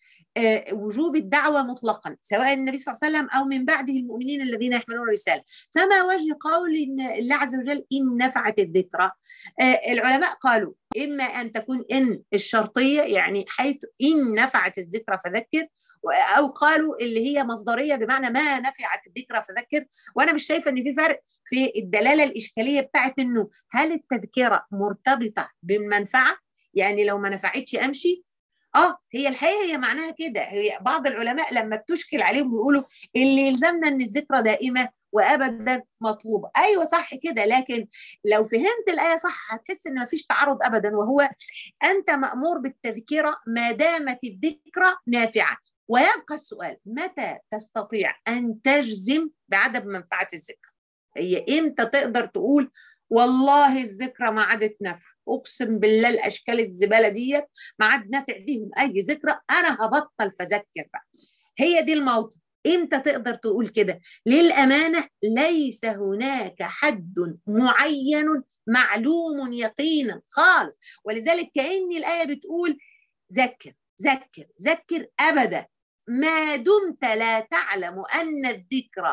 وجوب الدعوة مطلقا سواء النبي صلى الله عليه وسلم أو من بعده المؤمنين الذين يحملون الرسالة فما وجه قول إن الله عز وجل إن نفعت الذكرى العلماء قالوا إما أن تكون إن الشرطية يعني حيث إن نفعت الذكرى فذكر أو قالوا اللي هي مصدرية بمعنى ما نفعت الذكرى فذكر وأنا مش شايفة إن في فرق في الدلالة الإشكالية بتاعت إنه هل التذكرة مرتبطة بالمنفعة يعني لو ما نفعتش أمشي اه هي الحقيقه هي معناها كده هي بعض العلماء لما بتشكل عليهم بيقولوا اللي يلزمنا ان الذكرى دائمه وابدا مطلوبه ايوه صح كده لكن لو فهمت الايه صح هتحس ان مفيش تعارض ابدا وهو انت مامور بالتذكره ما دامت الذكرى نافعه ويبقى السؤال متى تستطيع ان تجزم بعدم منفعه الذكر هي امتى تقدر تقول والله الذكرى ما عادت نافعه اقسم بالله الاشكال الزباله ديت ما عاد نافع فيهم اي ذكرى انا هبطل فذكر بقى هي دي الموطن امتى تقدر تقول كده للامانه ليس هناك حد معين معلوم يقينا خالص ولذلك كان الايه بتقول ذكر ذكر ذكر ابدا ما دمت لا تعلم ان الذكرى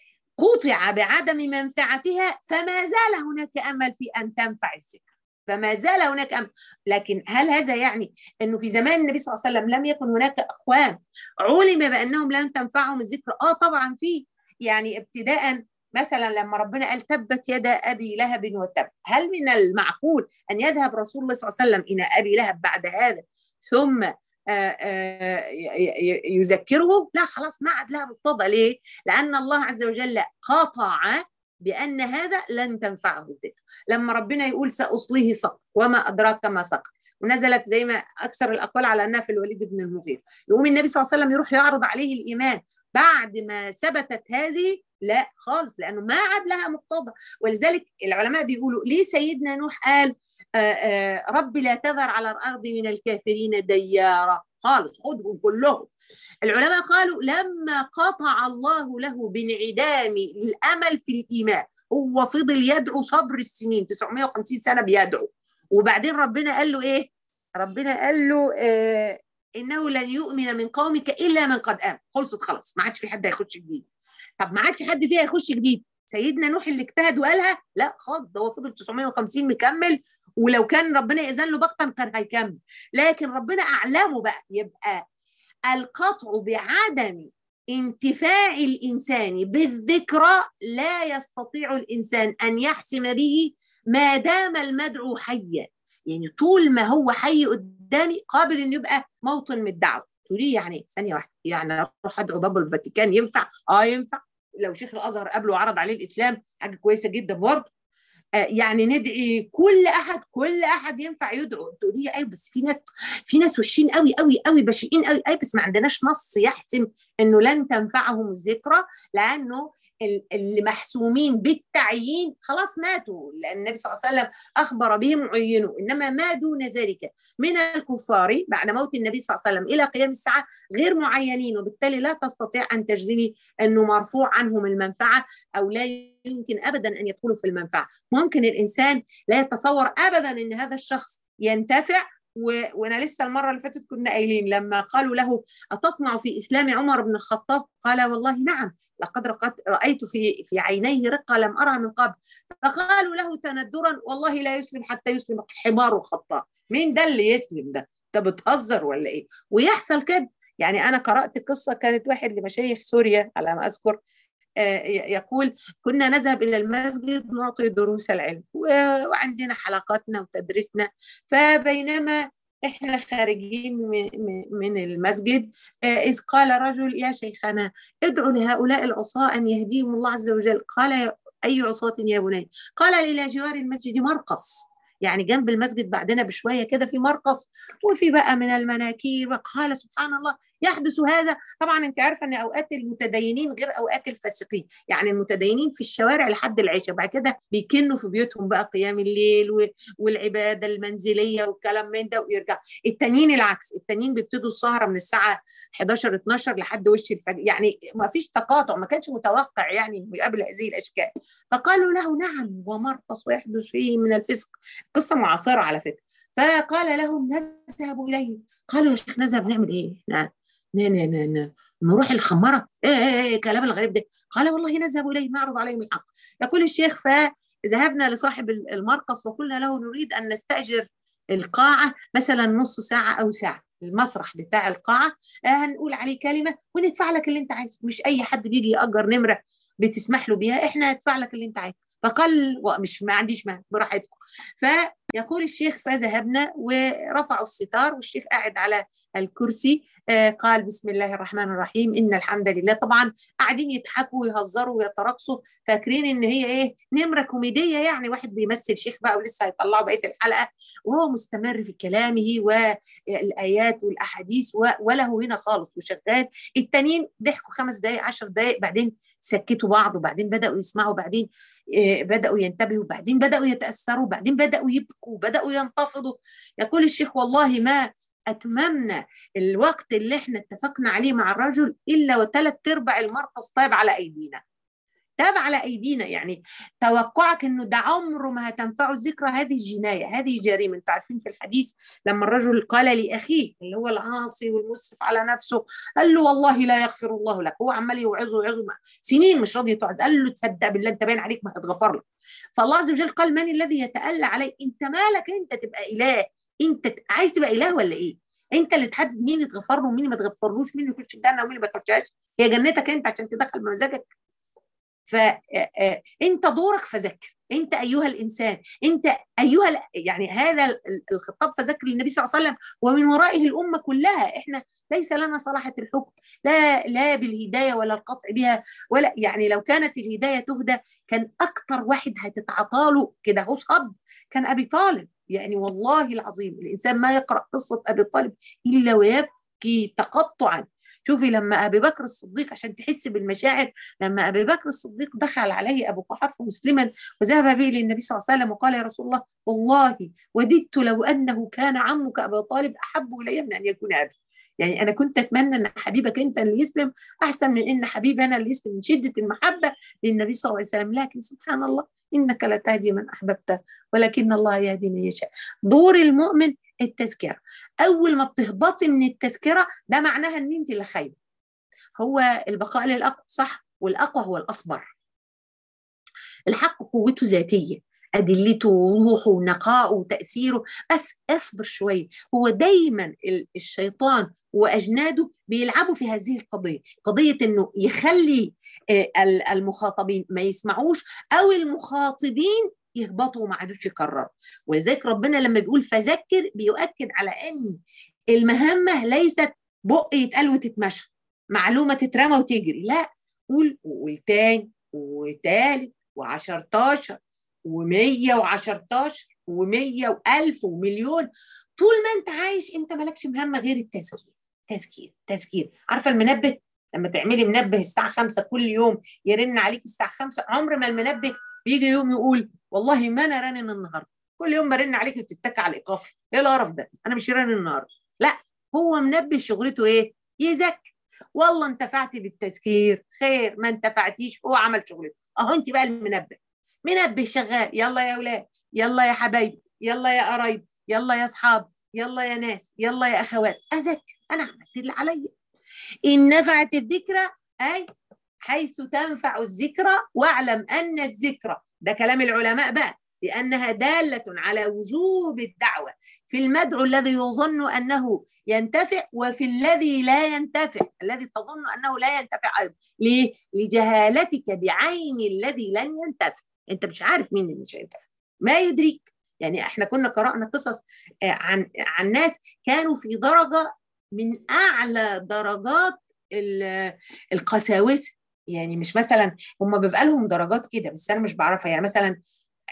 قطع بعدم منفعتها فما زال هناك امل في ان تنفع الذكر فما زال هناك أمر لكن هل هذا يعني أنه في زمان النبي صلى الله عليه وسلم لم يكن هناك أقوام علم بأنهم لن تنفعهم الذكر آه طبعا في يعني ابتداء مثلا لما ربنا قال تبت يدا أبي لهب وتب هل من المعقول أن يذهب رسول الله صلى الله عليه وسلم إلى أبي لهب بعد هذا ثم آآ آآ يذكره لا خلاص ما عاد لها مقتضى ليه لأن الله عز وجل قطع بأن هذا لن تنفعه الذكر لما ربنا يقول سأصليه سقر وما أدراك ما سقر ونزلت زي ما أكثر الأقوال على أنها في الوليد بن المغيرة يقوم النبي صلى الله عليه وسلم يروح يعرض عليه الإيمان بعد ما ثبتت هذه لا خالص لأنه ما عاد لها مقتضى ولذلك العلماء بيقولوا ليه سيدنا نوح قال آآ آآ رب لا تذر على الأرض من الكافرين ديارا خالص خدهم كلهم العلماء قالوا لما قطع الله له بانعدام الامل في الايمان هو فضل يدعو صبر السنين 950 سنه بيدعو وبعدين ربنا قال له ايه ربنا قال له آه انه لن يؤمن من قومك الا من قد امن خلصت خلاص ما عادش في حد هيخش جديد طب ما عادش حد فيها يخش جديد سيدنا نوح اللي اجتهد وقالها لا خالص ده هو فضل 950 مكمل ولو كان ربنا يأذن له بقتا كان هيكمل لكن ربنا أعلمه بقى يبقى القطع بعدم انتفاع الإنسان بالذكرى لا يستطيع الإنسان أن يحسم به ما دام المدعو حيا يعني طول ما هو حي قدامي قابل انه يبقى موطن من الدعوه تقولي يعني ثانيه واحده يعني اروح ادعو باب الفاتيكان ينفع اه ينفع لو شيخ الازهر قبله وعرض عليه الاسلام حاجه كويسه جدا برضه آه يعني ندعي كل احد كل احد ينفع يدعو تقولي ايوه بس في ناس في ناس وحشين قوي قوي قوي بشعين قوي اي بس ما عندناش نص يحسم انه لن تنفعهم الذكرى لانه اللي محسومين بالتعيين خلاص ماتوا لان النبي صلى الله عليه وسلم اخبر بهم وعينوا انما ما دون ذلك من الكفار بعد موت النبي صلى الله عليه وسلم الى قيام الساعه غير معينين وبالتالي لا تستطيع ان تجزمي انه مرفوع عنهم المنفعه او لا يمكن ابدا ان يدخلوا في المنفعه ممكن الانسان لا يتصور ابدا ان هذا الشخص ينتفع و... وانا لسه المره اللي فاتت كنا قايلين لما قالوا له اتطمع في اسلام عمر بن الخطاب قال والله نعم لقد رايت في في عينيه رقه لم ارها من قبل فقالوا له تندرا والله لا يسلم حتى يسلم حمار الخطاب مين ده اللي يسلم ده انت بتهزر ولا ايه ويحصل كده يعني انا قرات قصه كانت واحد لمشايخ سوريا على ما اذكر يقول كنا نذهب الى المسجد نعطي دروس العلم وعندنا حلقاتنا وتدريسنا فبينما احنا خارجين من المسجد اذ قال رجل يا شيخنا ادعوا لهؤلاء العصاة ان يهديهم الله عز وجل قال اي عصاة يا بني قال الى جوار المسجد مرقص يعني جنب المسجد بعدنا بشويه كده في مرقص وفي بقى من المناكير وقال سبحان الله يحدث هذا طبعا انت عارفه ان اوقات المتدينين غير اوقات الفاسقين يعني المتدينين في الشوارع لحد العشاء بعد كده بيكنوا في بيوتهم بقى قيام الليل والعباده المنزليه والكلام من ده ويرجع التانيين العكس التانيين بيبتدوا السهره من الساعه 11 12 لحد وش الفجر يعني ما فيش تقاطع ما كانش متوقع يعني انه يقابل هذه الاشكال فقالوا له نعم ومرقص ويحدث فيه من الفسق قصه معاصره على فكره فقال لهم نذهب اليه قالوا يا شيخ نذهب نعمل ايه؟ نعم نروح الخمرة إيه, إيه, إيه كلام الغريب ده قال والله نذهب إليه نعرض عليهم الحق يقول الشيخ فذهبنا لصاحب المرقص وقلنا له نريد أن نستأجر القاعة مثلا نص ساعة أو ساعة المسرح بتاع القاعة هنقول عليه كلمة وندفع لك اللي أنت عايزه مش أي حد بيجي يأجر نمرة بتسمح له بيها إحنا ندفع لك اللي أنت عايزه فقال مش ما عنديش مانع براحتكم فيقول الشيخ فذهبنا ورفعوا الستار والشيخ قاعد على الكرسي قال بسم الله الرحمن الرحيم ان الحمد لله طبعا قاعدين يضحكوا ويهزروا ويتراقصوا فاكرين ان هي ايه نمره كوميديه يعني واحد بيمثل شيخ بقى ولسه هيطلعوا بقيه الحلقه وهو مستمر في كلامه والايات والاحاديث وله هنا خالص وشغال التانيين ضحكوا خمس دقائق عشر دقائق بعدين سكتوا بعض وبعدين بداوا يسمعوا بعدين بداوا ينتبهوا بعدين بداوا يتاثروا بعدين بداوا يبكوا بداوا ينتفضوا يقول الشيخ والله ما اتممنا الوقت اللي احنا اتفقنا عليه مع الرجل الا وثلاث ارباع المرقص طيب على ايدينا تاب على ايدينا يعني توقعك انه ده عمره ما هتنفعه الذكرى هذه جنايه هذه جريمه انتوا عارفين في الحديث لما الرجل قال لاخيه اللي هو العاصي والمسرف على نفسه قال له والله لا يغفر الله لك هو عمال يوعظه يوعظه سنين مش راضي يتوعظ قال له تصدق بالله انت باين عليك ما هتغفر لك فالله عز وجل قال من الذي يتألى علي انت مالك انت تبقى اله انت عايز تبقى اله ولا ايه انت اللي تحدد مين يتغفر له ومين ما يتغفرلوش مين يخش الجنه ومين ما يخشهاش هي جنتك انت عشان تدخل بمزاجك فانت دورك فذكر انت ايها الانسان انت ايها يعني هذا الخطاب فذكر للنبي صلى الله عليه وسلم ومن ورائه الامه كلها احنا ليس لنا صلاحه الحكم لا لا بالهدايه ولا القطع بها ولا يعني لو كانت الهدايه تهدى كان اكثر واحد هتتعطى له كده هو صب كان ابي طالب يعني والله العظيم الانسان ما يقرا قصه ابي طالب الا ويبكي تقطعا شوفي لما ابي بكر الصديق عشان تحس بالمشاعر لما ابي بكر الصديق دخل عليه ابو قحافه مسلما وذهب به للنبي صلى الله عليه وسلم وقال يا رسول الله والله وددت لو انه كان عمك ابا طالب احب الي من ان يكون ابي يعني انا كنت اتمنى ان حبيبك انت اللي يسلم احسن من ان حبيبي انا اللي يسلم من شده المحبه للنبي صلى الله عليه وسلم لكن سبحان الله انك لا تهدي من احببت ولكن الله يهدي من يشاء دور المؤمن التذكره اول ما بتهبطي من التذكره ده معناها ان انت اللي خايبه هو البقاء للاقوى صح والاقوى هو الاصبر الحق قوته ذاتيه ادلته وروحه ونقائه وتاثيره بس اصبر شويه هو دايما الشيطان واجناده بيلعبوا في هذه القضيه قضيه انه يخلي آه، المخاطبين ما يسمعوش او المخاطبين يهبطوا وما عادوش يكرروا ولذلك ربنا لما بيقول فذكر بيؤكد على ان المهمه ليست بق يتقال وتتمشى معلومه تترمى وتجري لا قول وقول تاني وتالت وعشرتاشر ومية وعشرتاشر ومية وألف ومليون طول ما أنت عايش أنت مالكش مهمة غير التذكير تذكير تذكير عارفة المنبه لما تعملي منبه الساعة خمسة كل يوم يرن عليك الساعة خمسة عمر ما المنبه بيجي يوم يقول والله ما أنا رنن النهاردة كل يوم برن عليك وتتكى على الإيقاف إيه القرف ده أنا مش رنن النهاردة لا هو منبه شغلته إيه يذكر والله انتفعتي بالتذكير خير ما انتفعتيش هو عمل شغلته اهو انت بقى المنبه منبه شغال يلا يا اولاد يلا يا حبايبي يلا يا قرايب يلا يا اصحاب يلا يا ناس يلا يا اخوات اذكر انا عملت اللي عليا ان نفعت الذكرى اي حيث تنفع الذكرى واعلم ان الذكرى ده كلام العلماء بقى لانها داله على وجوب الدعوه في المدعو الذي يظن انه ينتفع وفي الذي لا ينتفع الذي تظن انه لا ينتفع ايضا ليه؟ لجهالتك بعين الذي لن ينتفع انت مش عارف مين اللي مش هينتفع ما يدريك يعني احنا كنا قرانا قصص آه، عن عن ناس كانوا في درجه من اعلى درجات القساوسه يعني مش مثلا هم بيبقى لهم درجات كده بس انا مش بعرفها يعني مثلا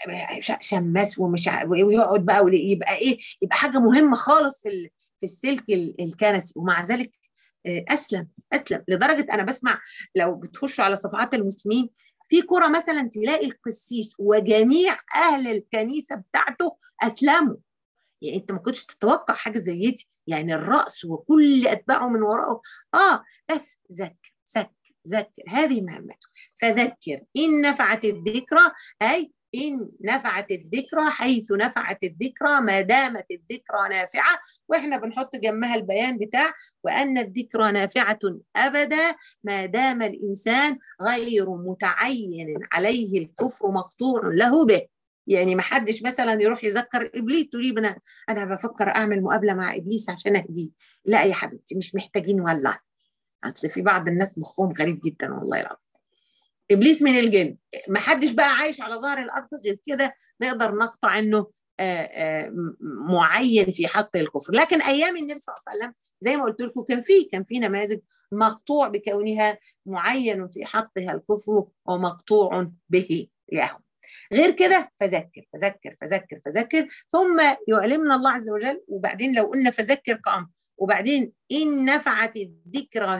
شماس ومش ويقعد بقى يبقى ايه يبقى حاجه مهمه خالص في في السلك الكنسي ومع ذلك آه، اسلم اسلم لدرجه انا بسمع لو بتخشوا على صفحات المسلمين في كرة مثلا تلاقي القسيس وجميع اهل الكنيسه بتاعته اسلموا يعني انت ما كنتش تتوقع حاجه زي دي يعني الراس وكل اتباعه من وراءه اه بس ذكر ذكر ذكر هذه مهمته فذكر ان نفعت الذكرى اي إن نفعت الذكرى حيث نفعت الذكرى ما دامت الذكرى نافعة وإحنا بنحط جنبها البيان بتاع وأن الذكرى نافعة أبدا ما دام الإنسان غير متعين عليه الكفر مقطوع له به يعني ما حدش مثلا يروح يذكر ابليس تقولي انا انا بفكر اعمل مقابله مع ابليس عشان اهديه لا يا حبيبتي مش محتاجين والله اصل في بعض الناس مخهم غريب جدا والله العظيم ابليس من الجن ما حدش بقى عايش على ظهر الارض غير كده نقدر نقطع انه آه، آه، معين في حق الكفر لكن ايام النبي صلى الله عليه وسلم زي ما قلت لكم كان في كان في نماذج مقطوع بكونها معين في حقها الكفر ومقطوع به لهم غير كده فذكر فذكر فذكر فذكر ثم يعلمنا الله عز وجل وبعدين لو قلنا فذكر كأمر وبعدين إن نفعت الذكرى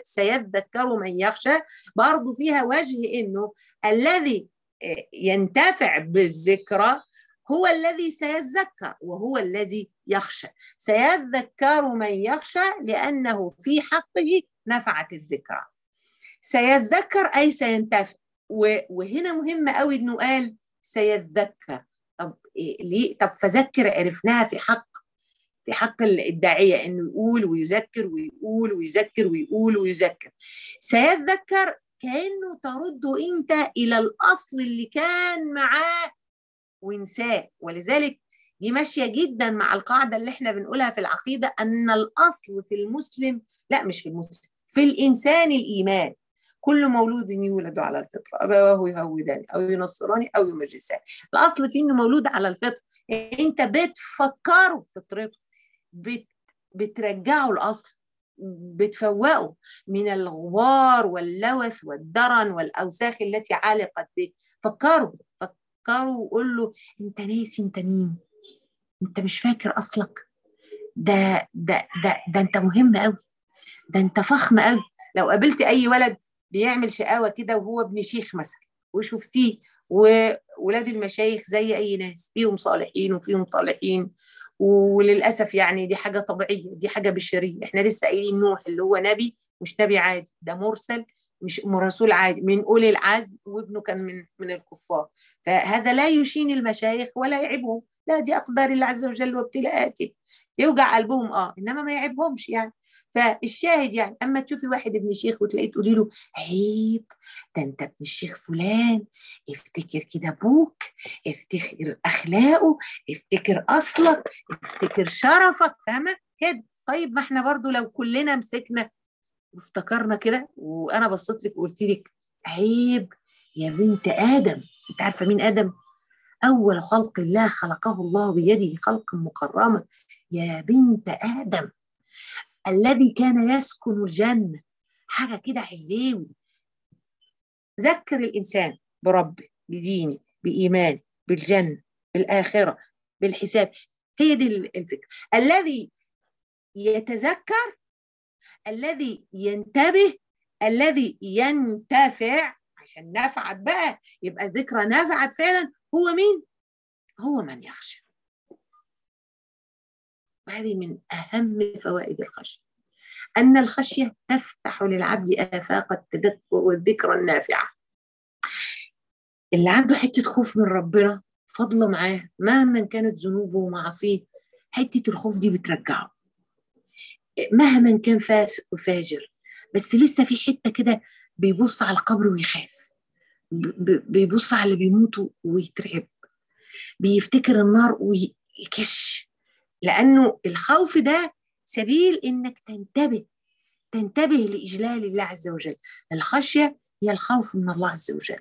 سيذكر من يخشى برضو فيها وجه إنه الذي آه، ينتفع بالذكرى هو الذي سيذكر وهو الذي يخشى سيذكر من يخشى لأنه في حقه نفعت الذكرى سيذكر أي سينتفع وهنا مهم قوي إنه قال سيذكر طب إيه ليه طب فذكر عرفناها في حق في حق الداعية إنه يقول ويذكر ويقول ويذكر ويقول ويذكر سيذكر كأنه ترد أنت إلى الأصل اللي كان معاه وانساه ولذلك دي ماشية جدا مع القاعدة اللي احنا بنقولها في العقيدة أن الأصل في المسلم لا مش في المسلم في الإنسان الإيمان كل مولود يولد على الفطرة أبواه يهودان أو ينصراني أو يمجسان الأصل فيه إنه مولود على الفطرة أنت بتفكره فطرته بت بترجعه الاصل بتفوقه من الغبار واللوث والدرن والاوساخ التي علقت به فكروا فكروا وقول له انت ناسي انت مين انت مش فاكر اصلك ده ده ده ده انت مهم قوي ده انت فخم قوي لو قابلت اي ولد بيعمل شقاوه كده وهو ابن شيخ مثلا وشفتيه وولاد المشايخ زي اي ناس فيهم صالحين وفيهم طالحين وللاسف يعني دي حاجه طبيعيه دي حاجه بشريه احنا لسه قايلين نوح اللي هو نبي مش نبي عادي ده مرسل مش رسول عادي من اولي العزم وابنه كان من من الكفار فهذا لا يشين المشايخ ولا يعبهم لا دي اقدار الله عز وجل وابتلاءاته يوجع قلبهم اه انما ما يعبهمش يعني فالشاهد يعني اما تشوفي واحد ابن شيخ وتلاقيه تقولي له عيب ده انت ابن الشيخ فلان افتكر كده ابوك افتكر اخلاقه افتكر اصلك افتكر شرفك فاهمه كده طيب ما احنا برضو لو كلنا مسكنا وافتكرنا كده وانا بصيت لك وقلت لك عيب يا بنت ادم انت عارفه مين ادم اول خلق الله خلقه الله بيده خلق مكرمه يا بنت ادم الذي كان يسكن الجنه حاجه كده حليوي ذكر الانسان بربه بدينه بايمانه بالجنه بالاخره بالحساب هي دي الفكره الذي يتذكر الذي ينتبه الذي ينتفع عشان نفعت بقى يبقى الذكرى نفعت فعلا هو مين؟ هو من يخشى وهذه من أهم فوائد الخشية أن الخشية تفتح للعبد آفاق التذكر والذكرى النافعة اللي عنده حتة خوف من ربنا فضل معاه مهما كانت ذنوبه ومعاصيه حتة الخوف دي بترجعه مهما كان فاسق وفاجر بس لسه في حته كده بيبص على القبر ويخاف بيبص على اللي بيموتوا ويترعب بيفتكر النار ويكش لانه الخوف ده سبيل انك تنتبه تنتبه لاجلال الله عز وجل الخشيه هي الخوف من الله عز وجل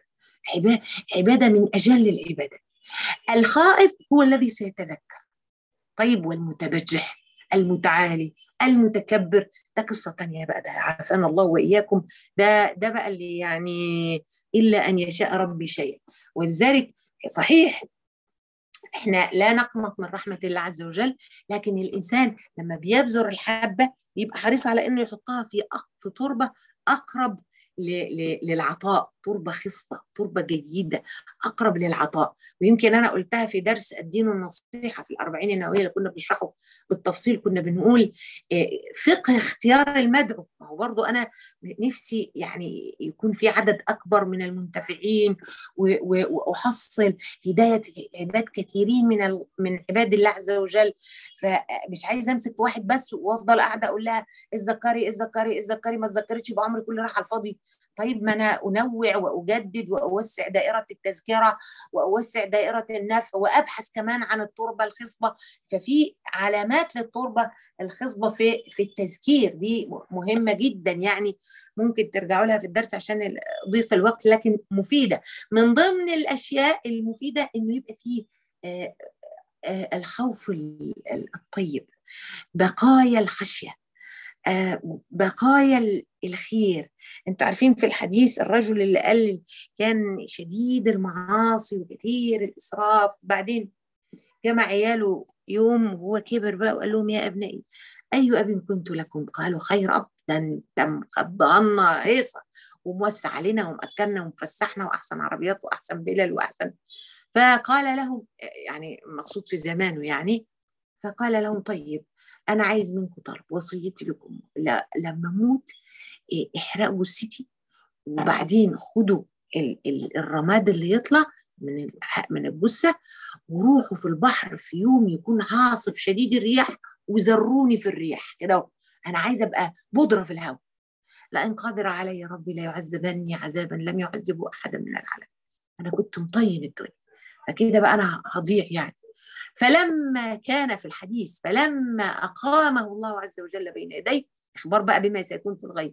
عباده من اجل العبادات الخائف هو الذي سيتذكر طيب والمتبجح المتعالي المتكبر ده قصة تانية بقى ده عافانا الله وإياكم ده ده بقى اللي يعني إلا أن يشاء ربي شيئا ولذلك صحيح احنا لا نقنط من رحمة الله عز وجل لكن الإنسان لما بيبذر الحبة بيبقى حريص على إنه يحطها في في تربة أقرب للعطاء تربه خصبه تربه جيده اقرب للعطاء ويمكن انا قلتها في درس الدين النصيحه في الاربعين النوويه اللي كنا بنشرحه بالتفصيل كنا بنقول آه، فقه اختيار المدعو ما هو برضه انا نفسي يعني يكون في عدد اكبر من المنتفعين واحصل هدايه عباد كثيرين من من عباد الله عز وجل فمش عايزه امسك في واحد بس وافضل قاعده اقول لها الذكري الذكري الذكري ما تذكرتش يبقى عمري كله راح على الفاضي طيب ما انا انوع واجدد واوسع دائره التذكره واوسع دائره النفع وابحث كمان عن التربه الخصبه ففي علامات للتربه الخصبه في في التذكير دي مهمه جدا يعني ممكن ترجعوا لها في الدرس عشان ضيق الوقت لكن مفيده من ضمن الاشياء المفيده انه يبقى فيه آه، آه، الخوف الطيب بقايا الخشيه آه، بقايا الخير انتوا عارفين في الحديث الرجل اللي قال كان شديد المعاصي وكثير الاسراف بعدين جمع عياله يوم وهو كبر بقى وقال لهم يا ابنائي اي اب كنت لكم قالوا خير اب ده انت مخبطنا هيصه وموسع علينا ومأكلنا ومفسحنا واحسن عربيات واحسن بلل واحسن فقال لهم يعني مقصود في زمانه يعني فقال لهم طيب انا عايز منكم طلب وصيتي لكم لما اموت إيه، احرقوا السيتي وبعدين خدوا الرماد اللي يطلع من من الجثه وروحوا في البحر في يوم يكون عاصف شديد الرياح وزروني في الرياح كده انا عايزه ابقى بودره في الهواء لان قادر علي ربي لا يعذبني عذابا لم يعذبه احدا من العالم انا كنت مطين الدنيا فكده بقى انا هضيع يعني فلما كان في الحديث فلما أقامه الله عز وجل بين يديه إخبار بقى بما سيكون في الغيب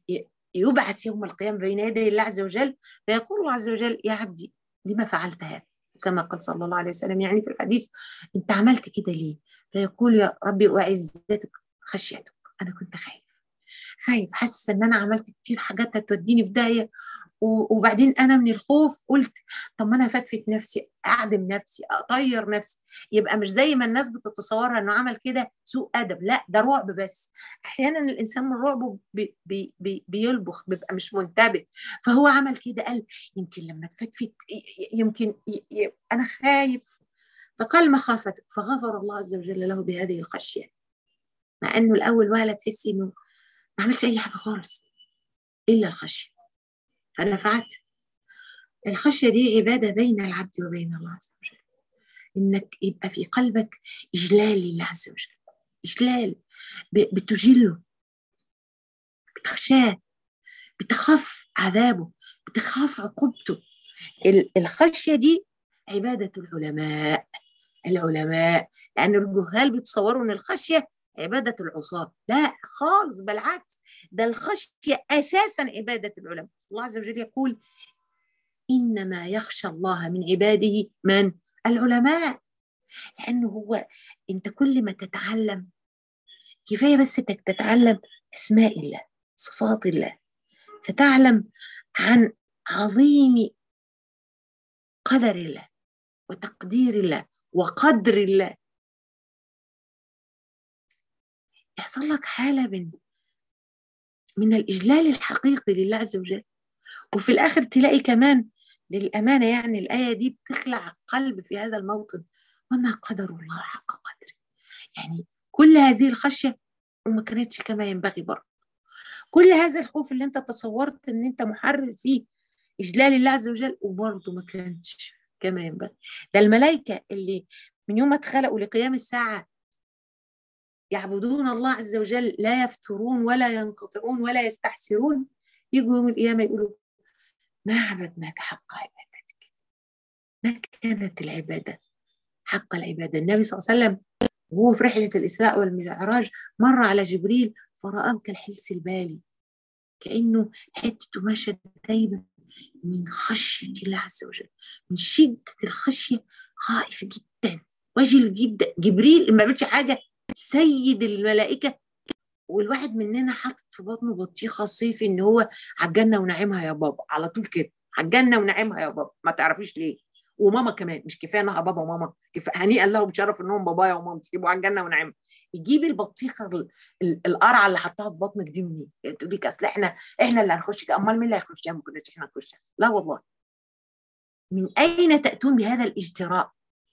يبعث يوم القيامة بين يدي الله عز وجل فيقول الله عز وجل يا عبدي لما فعلت هذا كما قال صلى الله عليه وسلم يعني في الحديث انت عملت كده ليه فيقول يا ربي وعزتك خشيتك انا كنت خايف خايف حاسس ان انا عملت كتير حاجات هتوديني في داهيه وبعدين انا من الخوف قلت طب ما انا فتفت نفسي اعدم نفسي اطير نفسي يبقى مش زي ما الناس بتتصورها انه عمل كده سوء ادب لا ده رعب بس احيانا الانسان من رعبه بي بي بي بيلبخ بيبقى مش منتبه فهو عمل كده قال يمكن لما تفتفت يمكن انا خايف فقال مخافتك فغفر الله عز وجل له بهذه الخشية مع أنه الأول وهلة تحسي أنه ما عملش أي حاجة خالص إلا الخشية فنفعت الخشية دي عبادة بين العبد وبين الله عز وجل إنك يبقى في قلبك إجلال لله عز وجل إجلال بتجله بتخشاه بتخاف عذابه بتخاف عقوبته الخشية دي عبادة العلماء العلماء لأن الجهال بيتصوروا إن الخشية عبادة العصاة لا خالص بالعكس ده الخشية أساسا عبادة العلماء الله عز وجل يقول إنما يخشى الله من عباده من العلماء لأنه هو أنت كل ما تتعلم كفاية بس أنك تتعلم أسماء الله صفات الله فتعلم عن عظيم قدر الله وتقدير الله وقدر الله يحصل لك حالة من من الإجلال الحقيقي لله عز وجل وفي الآخر تلاقي كمان للأمانة يعني الآية دي بتخلع القلب في هذا الموطن وما قدر الله حق قدره يعني كل هذه الخشية وما كانتش كما ينبغي برضه كل هذا الخوف اللي انت تصورت ان انت محرر فيه إجلال الله عز وجل وبرضه ما كانتش كما ينبغي ده الملائكة اللي من يوم ما اتخلقوا لقيام الساعة يعبدون الله عز وجل لا يفترون ولا ينقطعون ولا يستحسرون يجوا يوم القيامة يقولوا ما عبدناك حق عبادتك ما كانت العبادة حق العبادة النبي صلى الله عليه وسلم وهو في رحلة الإسراء والمعراج مر على جبريل فرآه كالحلس البالي كأنه حتة مشى دايما من خشية الله عز وجل من شدة الخشية خائف جدا وجل جدا جبريل ما بيعملش حاجة سيد الملائكة والواحد مننا حاطط في بطنه بطيخة صيفي ان هو عالجنة ونعيمها يا بابا على طول كده عالجنة ونعيمها يا بابا ما تعرفيش ليه وماما كمان مش كفايه انها بابا وماما كفايه هنيئا له بشرف انهم بابايا ومامتي يبقوا على الجنه ونعيمها يجيب البطيخه القرعه اللي حطها في بطنك دي منين؟ يعني تقول لك اصل احنا احنا اللي هنخش امال مين اللي هيخش ما كناش احنا نخش لا والله من اين تاتون بهذا الاجتراء؟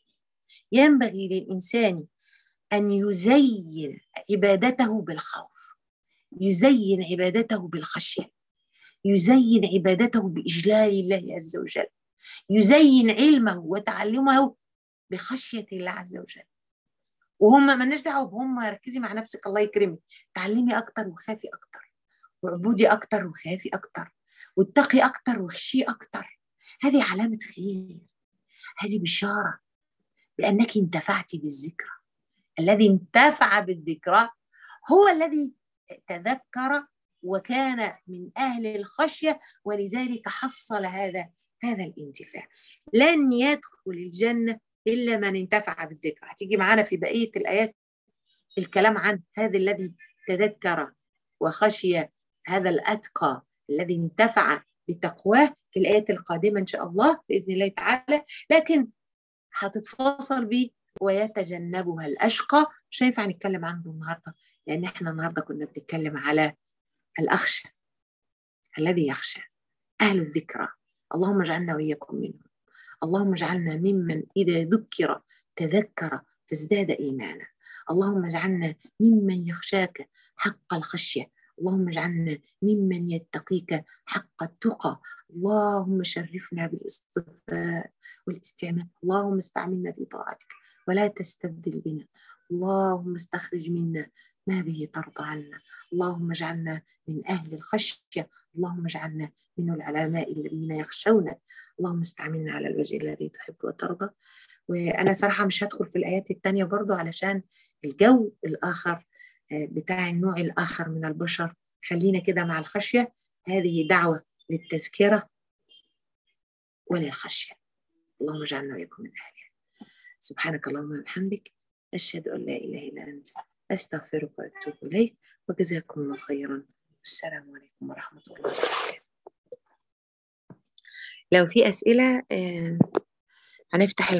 ينبغي للانسان ان يزين عبادته بالخوف يزين عبادته بالخشيه يزين عبادته باجلال الله عز وجل يزين علمه وتعلمه بخشيه الله عز وجل وهم مالناش دعوه بهم ركزي مع نفسك الله يكرمك تعلمي اكتر وخافي اكتر واعبدي اكتر وخافي اكتر واتقي اكتر واخشي اكتر هذه علامه خير هذه بشاره بانك انتفعتي بالذكرى الذي انتفع بالذكرى هو الذي تذكر وكان من اهل الخشيه ولذلك حصل هذا هذا الانتفاع لن يدخل الجنه إلا من انتفع بالذكر هتيجي معانا في بقية الآيات الكلام عن هذا الذي تذكر وخشي هذا الأتقى الذي انتفع بتقواه في الآيات القادمة إن شاء الله بإذن الله تعالى لكن هتتفاصل ب ويتجنبها الأشقى مش هينفع نتكلم عنه النهاردة لأن احنا النهاردة كنا بنتكلم على الأخشى الذي يخشى أهل الذكرى اللهم اجعلنا وإياكم منهم اللهم اجعلنا ممن إذا ذكر تذكر فازداد إيمانا اللهم اجعلنا ممن يخشاك حق الخشية اللهم اجعلنا ممن يتقيك حق التقى اللهم شرفنا بالاصطفاء والاستعمال اللهم استعملنا في طاعتك ولا تستبدل بنا اللهم استخرج منا ما به ترضى عنا اللهم اجعلنا من أهل الخشية اللهم اجعلنا من العلماء الذين يخشون اللهم استعملنا على الوجه الذي تحب وترضى وأنا صراحة مش هدخل في الآيات التانية برضو علشان الجو الآخر بتاع النوع الآخر من البشر خلينا كده مع الخشية هذه دعوة للتذكرة وللخشية اللهم اجعلنا وإياكم من أهلها سبحانك اللهم وبحمدك أشهد أن لا إله إلا أنت أستغفرك وأتوب إليك وجزاكم الله خيرا السلام عليكم ورحمة الله وبركاته لو في أسئلة هنفتح